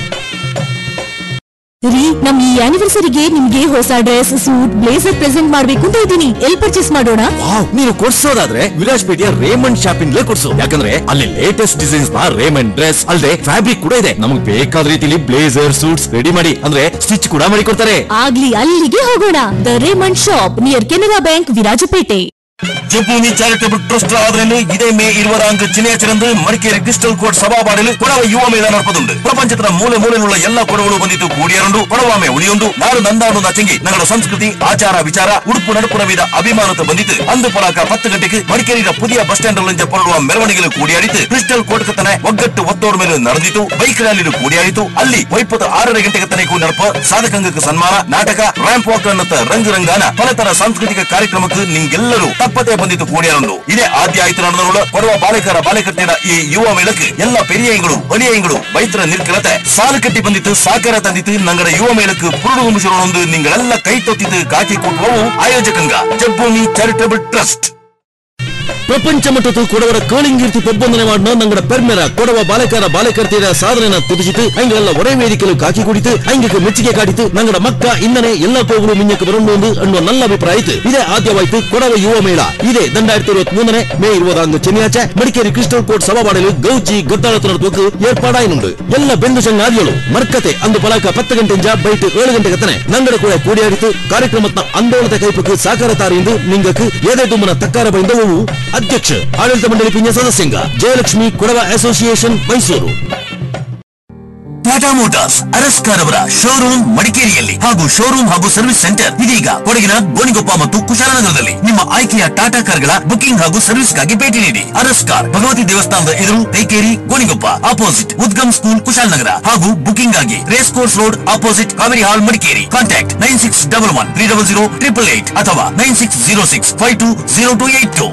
ರೀ ನಮ್ ಈ ಆನಿವರ್ಸರಿಗೆ ನಿಮ್ಗೆ ಹೊಸ ಡ್ರೆಸ್ ಸೂಟ್ ಬ್ಲೇಸರ್ ಪ್ರೆಸೆಂಟ್ ಮಾಡ್ಬೇಕು ಅಂತ ಇದ್ದೀನಿ ಎಲ್ ಪರ್ಚೇಸ್ ಮಾಡೋಣ ವಾವ್ ನೀನು ಕೊಡ್ಸೋದಾದ್ರೆ ವಿರಾಜ್ಪೇಟೆಯ ರೇಮಂಡ್ ಶಾಪಿಂಗ್ಲೇ ಕೊಡ್ಸು ಯಾಕಂದ್ರೆ ಅಲ್ಲಿ ಲೇಟೆಸ್ಟ್ ಡಿಸೈನ್ಸ್ ನ ರೇಮಂಡ್ ಡ್ರೆಸ್ ಅಲ್ಲದೆ ಫ್ಯಾಬ್ರಿಕ್ ಕೂಡ ಇದೆ ನಮಗೆ ಬೇಕಾದ ರೀತಿಲಿ ಬ್ಲೇಸರ್ ಸೂಟ್ಸ್ ರೆಡಿ ಮಾಡಿ ಅಂದ್ರೆ ಸ್ಟಿಚ್ ಕೂಡ ಮಾಡಿ ಕೊಡ್ತಾರೆ ಆಗ್ಲಿ ಅಲ್ಲಿಗೆ ಹೋಗೋಣ the Raymond shop near Canara bank Virajpet Jabbumi charitable trust ಆದ್ರೇನು ಇದೇ ಮೇ ഇരുപതാങ്ക് ചിനയച്ചരന്ത് മടിക്കേരി ക്രിസ്റ്റൽ കോട്ട് സഭാപാടിൽ കൊടവ ಯುವ ಮೇಳ നടപ്പതുണ്ട് ಪ್ರಪಂಚದ ಮೂಲೆ ಮೂಲೆയുള്ള ಎಲ್ಲ ಕೊಡಗಳು ಬಂದಿದ್ದು ಕೂಡಿಯರುಂಡು ಕೊಡವಾಮೆ ಉಳಿಯೊಂದು ನಾಡು ನಂದಾಡು ನಚಂಗಿ ನಗರ ಸಂಸ್ಕೃತಿ ಆಚಾರ ವಿಚಾರ ಉಡುಪು ನಡುಪುನ ವಿಧ ಅಭಿಮಾನತ ಬಂದಿತ್ತು ಅಂದು ಪಲಾಕ ಪತ್ತು ಗಂಟೆಗೆ ಮಡಿಕೇರಿಯ ಪುದಿಯ ಬಸ್ ಸ್ಟ್ಯಾಂಡ್ ಲಿಂದ ಹೊರಡುವ ಮೆರವಣಿಗೆಲು ಕೂಡಿಯಾಡಿತು ಕ್ರಿಸ್ಟಲ್ ಕೋಟ್ ಕತ್ತನೆ ಒಗ್ಗಟ್ಟು ಒತ್ತೋಡ್ ಮೇಲೆ ನಡೆದಿತ್ತು ಬೈಕ್ ರ್ಯಾಲಿ ಕೂಡಿಯಾಡಿತು ಅಲ್ಲಿ ವೈಪತ್ತು ಆರರ ಗಂಟೆಗೆ ತನಕ ನಡಪ ಸಾಧಕಂಗಕ್ಕೆ ಸನ್ಮಾನ ನಾಟಕ ರ್ಯಾಂಪ್ ವಾಕ್ ಅನ್ನತ್ತ ರಂಗ್ ರಂಗಾನ ಪಲತರ ಸಾಂಸ್ಕೃತಿಕ ಕಾರ್ಯಕ್ರಮಕ್ಕೆ ನಿಂಗೆಲ್ಲರೂ ತಪ್ಪದೆ ಬಂದಿದ್ದು ಕೂಡಿಯಾರುಂಡು ಇದೇ ಆದ್ಯ ಆಯ್ತು ನಡೆದವಳು ಕೊಡುವ ಬಾಲಕರ ಬಾಲಕರ್ತಿನ ಈ ಯುವ ಮೇಳಕ್ಕೆ ಎಲ್ಲ ಪೆರಿಯೈಗಳು ಬಲಿಯೈಗಳು ಬೈತರ ನಿರ್ಕಲತೆ ಸಾಲು ಕಟ್ಟಿ ಬಂದಿತ್ತು ಸಾಕಾರ ತಂದಿತ್ತು ನಂಗಡ ಯುವ ಮೇಳಕ್ಕೆ ಪುರುಡು ಗುಂಬಿಸಿರೋಣೊಂದು ನಿಂಗಳೆಲ್ಲ ಕೈ ತೊತ್ತಿದ್ದು ಕಾಕಿ ಕೊಟ್ಟುವವು ಆಯೋಜಕಂಗ ಜಬ್ಬೂಮಿ ಚಾರಿಟಬಲ್ ಟ್ರಸ್ಟ್ ಪ್ರಪಂಚ ಮಟ್ಟದ ಕೊಡವರ ಕಾಳಿಂಗೀರ್ತಿ ಪೊಬ್ಬೊಂದನೆ ಮಾಡಿನ ನಂಗಡ ಪೆರ್ಮೆರ ಕೊಡವ ಬಾಲಕರ ಬಾಲಕರ್ತಿಯರ ಸಾಧನೆನ ತುದಿಸಿತು ಹಂಗೆಲ್ಲ ಒರೇ ವೇದಿಕೆಲು ಕಾಕಿ ಕುಡಿತು ಹಂಗೆ ಮೆಚ್ಚುಗೆ ಕಾಡಿತು ನಂಗಡ ಮಕ್ಕ ಇನ್ನನೆ ಎಲ್ಲ ಕೋಗಳು ಮಿಂಜಕ್ಕೆ ಬರೋಣ ಅನ್ನುವ ನಲ್ಲ ಅಭಿಪ್ರಾಯ ಇತ್ತು ಇದೇ ಆದ್ಯವಾಯ್ತು ಕೊಡವ ಯುವ ಮೇಳ ಇದೇ ದಂಡಾಯಿರത്തി ഇരുപത്തി മൂന്നിന് മെയ് ഇരുപതാം ചെന്നിയാഴ്ച മടിക്കേരി ക്രിസ്റ്റൽ കോട്ട് സഭാപാടലിൽ ഗൗജി ഗത്താളത്ത് നടത്തുവക്ക് ഏർപ്പാടായിട്ടുണ്ട് ಎಲ್ಲ ಬೆಂದು ಚಂಗಾದಿಗಳು ಮರ್ಕತೆ ಅಂದು ಪಲಾಕ ಪತ್ತು ಗಂಟೆಂಜ ಬೈಟ್ ಏಳು ಗಂಟೆ ಕತ್ತನೆ ನಂಗಡ ಕೂಡ ಕೂಡಿಯಾಡಿತು ಕಾರ್ಯಕ್ರಮದ ಅಂದೋಳದ ಕೈಪಕ್ಕೆ ಸಾಕಾರ ತಾರಿಂದು ನಿಂಗಕ್ಕೆ ಏದೇ ತುಮ್ಮನ ತಕ್ಕಾರ ಬೈಂದವು ಅಧ್ಯಕ್ಷ ಆಡಳಿತ ಮಂಡಳಿ ಪಿಂಜ ಸದಸ್ಯಂಗ ಜಯಲಕ್ಷ್ಮಿ ಕೊಡವ ಅಸೋಸಿಯೇಷನ್ ಮೈಸೂರು ಟಾಟಾ ಮೋಟಾರ್ಸ್ ಅರಸ್ಕಾರ್ ಅವರ ಶೋರೂಮ್ ಮಡಿಕೇರಿಯಲ್ಲಿ ಹಾಗೂ ಶೋರೂಮ್ ಹಾಗೂ ಸರ್ವಿಸ್ ಸೆಂಟರ್ ಇದೀಗ ಕೊಡಗಿನ ಗೋಣಿಗೊಪ್ಪ ಮತ್ತು ಕುಶಾಲನಗರದಲ್ಲಿ ನಿಮ್ಮ ಆಯ್ಕೆಯ ಟಾಟಾ ಕಾರ್ಗಳ ಬುಕಿಂಗ್ ಹಾಗೂ ಸರ್ವಿಸ್ಗಾಗಿ ಭೇಟಿ ನೀಡಿ ಅರಸ್ಕಾರ್ ಭಗವತಿ ದೇವಸ್ಥಾನದ ಎದುರು ತೈಕೇರಿ ಗೋಣಿಗೊಪ್ಪ ಅಪೋಸಿಟ್ ಉದ್ಗಮ್ ಸ್ಕೂಲ್ ಕುಶಾಲನಗರ ಹಾಗೂ ಬುಕಿಂಗ್ ಆಗಿ race course road opposite Kaveri hall Madikeri contact nine six double one three double zero triple eight ಅಥವಾ nine six zero six five two zero two eight two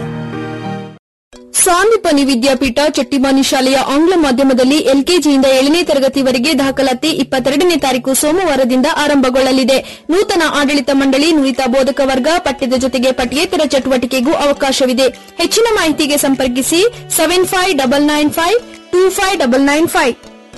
Sandipani Vidyapeetha Chattimani ಶಾಲೆಯ ಆಂಗ್ಲ ಮಾಧ್ಯಮದಲ್ಲಿ ಎಲ್ಕೆಜಿಯಿಂದ ಏಳನೇ ತರಗತಿವರೆಗೆ ದಾಖಲಾತಿ ಇಪ್ಪತ್ತೆರಡನೇ ತಾರೀಕು ಸೋಮವಾರದಿಂದ ಆರಂಭಗೊಳ್ಳಲಿದೆ ನೂತನ ಆಡಳಿತ ಮಂಡಳಿ ನುರಿತ ಬೋಧಕ ವರ್ಗ ಪಠ್ಯದ ಜೊತೆಗೆ ಪಠ್ಯೇತರ ಚಟುವಟಿಕೆಗೂ ಅವಕಾಶವಿದೆ ಹೆಚ್ಚಿನ ಮಾಹಿತಿಗೆ ಸಂಪರ್ಕಿಸಿ seven five double nine five two five double nine five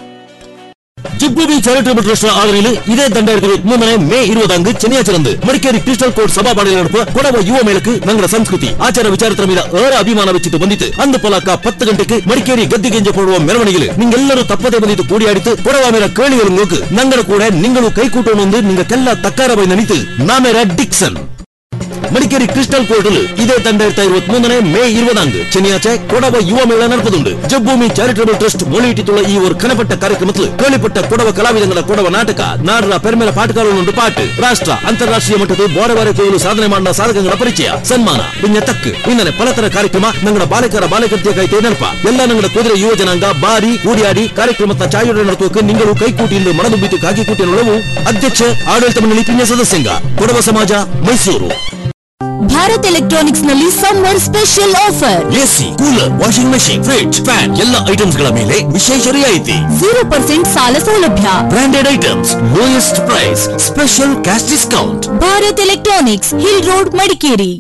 Jibli charitable trust ஆதரவில் இதே தண்டாயிரத்தி இருபத்தி மூணு மே இருபதாங்கு சென்னையாச்சிருந்து மடிக்கேರಿ ಕ್ರಿಸ್ಟಲ್ ಕೋರ್ಟ್ ಸಭಾಪಾಡಿಯಲ್ಲಿ ನಡೆಯುವ ಕೊಡವ ಯುವ ಮೇಳಕ್ಕೆ ನಂಗಡ ಸಂಸ್ಕೃತಿ ಆಚಾರ ವಿಚಾರತರ మీద ಏರ ಅಭಿಮಾನ ವೆಚ್ಚಿತು ಬಂದಿತ್ತು ಅಂದು ಪಲಾಕ ಪತ್ತು ಗಂಟೆಗೆ ಮಡಿಕೇರಿ ಗದ್ದಿಗೆಂಜ ಕೊಡುವ ಮೆರವಣಿಗೆಲು ನಿಂಗೆಲ್ಲರೂ ತಪ್ಪದೆ ಬಂದಿತ್ತು ಕೂಡಿಯಾಡಿತು ಕೊಡವ ಮೇಲ ಕೇಳಿಗಳು ನೋಕು ನಂಗಡ ಕೂಡ ನಿಂಗಳು ಕೈ ಕೂಟೋಣೊಂದು ನಿಂಗಕ್ಕೆಲ್ಲ ತಕ್ಕಾರ ಬೈ ನನಿತು ನಾಮೇರ ಡಿಕ್ಸನ್ മടിക്കേരി ക്രിസ്റ്റൽ കോർട്ടിൽ ഇതേ രണ്ടായിരത്തി ഇരുപത്തി മൂന്നിന് മെയ് ഇരുപതാങ്ക് ശനിയാഴ്ച കൊടവ യുവമേള നടത്തുന്നുണ്ട് ജബ്ഭൂമി ചാരിറ്റബിൾ ട്രസ്റ്റ് മുളയിട്ടിട്ടുള്ള ഈ ഒരു ഘനപ്പെട്ട കാര്യക്രമത്തിൽ കേളിപ്പെട്ട കൊടവ ಕಲಾವಿದಗಳ ಕೊಡವ ನಾಟಕ ನಾಡರ ಪೆರ್ಮೆಲ ಪಾಠಗಾರನುಂಟು ಪಾಟ್ ರಾಷ್ಟ್ರ ಅಂತಾರಾಷ್ಟ್ರೀಯ ಮಟ್ಟದ ಬಾರೆ ಬಾರೆ ಕೋಲು ಸಾಧನೆ ಮಾಡಿದ ಸಾಧಕಗಳ ಪರಿಚಯ ಸನ್ಮಾನ ಪಿನ್ನ ತಕ್ ಇನ್ನನೆ ಪಲತರ ಕಾರ್ಯಕ್ರಮ ನಂಗಡ ಬಾಲಕರ ಬಾಲಕರ್ತಿಯ ಕೈತೆ ನೆನಪ ಎಲ್ಲ ನಂಗಡ ಕುದುರೆ ಯುವ ಜನಾಂಗ ಬಾರಿ ಕೂಡಿಯಾಡಿ ಕಾರ್ಯಕ್ರಮದ ಚಾಯೋಡ ನಡೆಸುವಕ್ಕೆ ನಿಂಗಳು ಕೈಕೂಟಿಯಿಂದ ಮನದುಂಬಿತು ಕಾಗಿಕೂಟಿನುಳ್ಳವು ಅಧ್ಯಕ್ಷ ಆಡಳಿತ ಮಂಡಳಿ ಪಿನ್ಯ ಸದಸ್ಯಂಗ ಕೊಡವ ಸಮಾಜ ಮೈಸೂರು ಭಾರತ್ ಎಲೆಕ್ಟ್ರಾನಿಕ್ಸ್ ನಲ್ಲಿ summer special offer AC cooler washing machine fridge fan ಎಲ್ಲ ಐಟಮ್ಸ್ ಗಳ ಮೇಲೆ ವಿಶೇಷ ರಿಯಾಯಿತಿ ಜೀರೋ ಪರ್ಸೆಂಟ್ ಸಾಲ ಸೌಲಭ್ಯ branded items lowest price special cash discount Bharat electronics hill road Madikeri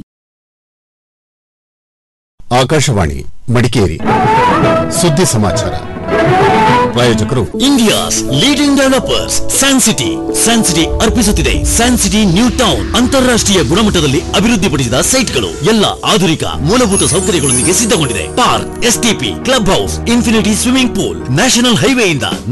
Akashvani Madikeri ಸುದ್ದಿ ಸಮಾಚಾರ ಪ್ರಾಯೋಜಕರು India's leading developers San City San City ಅರ್ಪಿಸುತ್ತಿದೆ ಸ್ಯಾನ್ ಸಿಟಿ ನ್ಯೂ ಟೌನ್ ಅಂತಾರಾಷ್ಟ್ರೀಯ ಗುಣಮಟ್ಟದಲ್ಲಿ ಅಭಿವೃದ್ಧಿಪಡಿಸಿದ ಸೈಟ್ಗಳು ಎಲ್ಲ ಆಧುನಿಕ ಮೂಲಭೂತ ಸೌಕರ್ಯಗಳೊಂದಿಗೆ ಸಿದ್ಧಗೊಂಡಿದೆ park STP club house infinity swimming pool national ಹೈವೇಯಿಂದ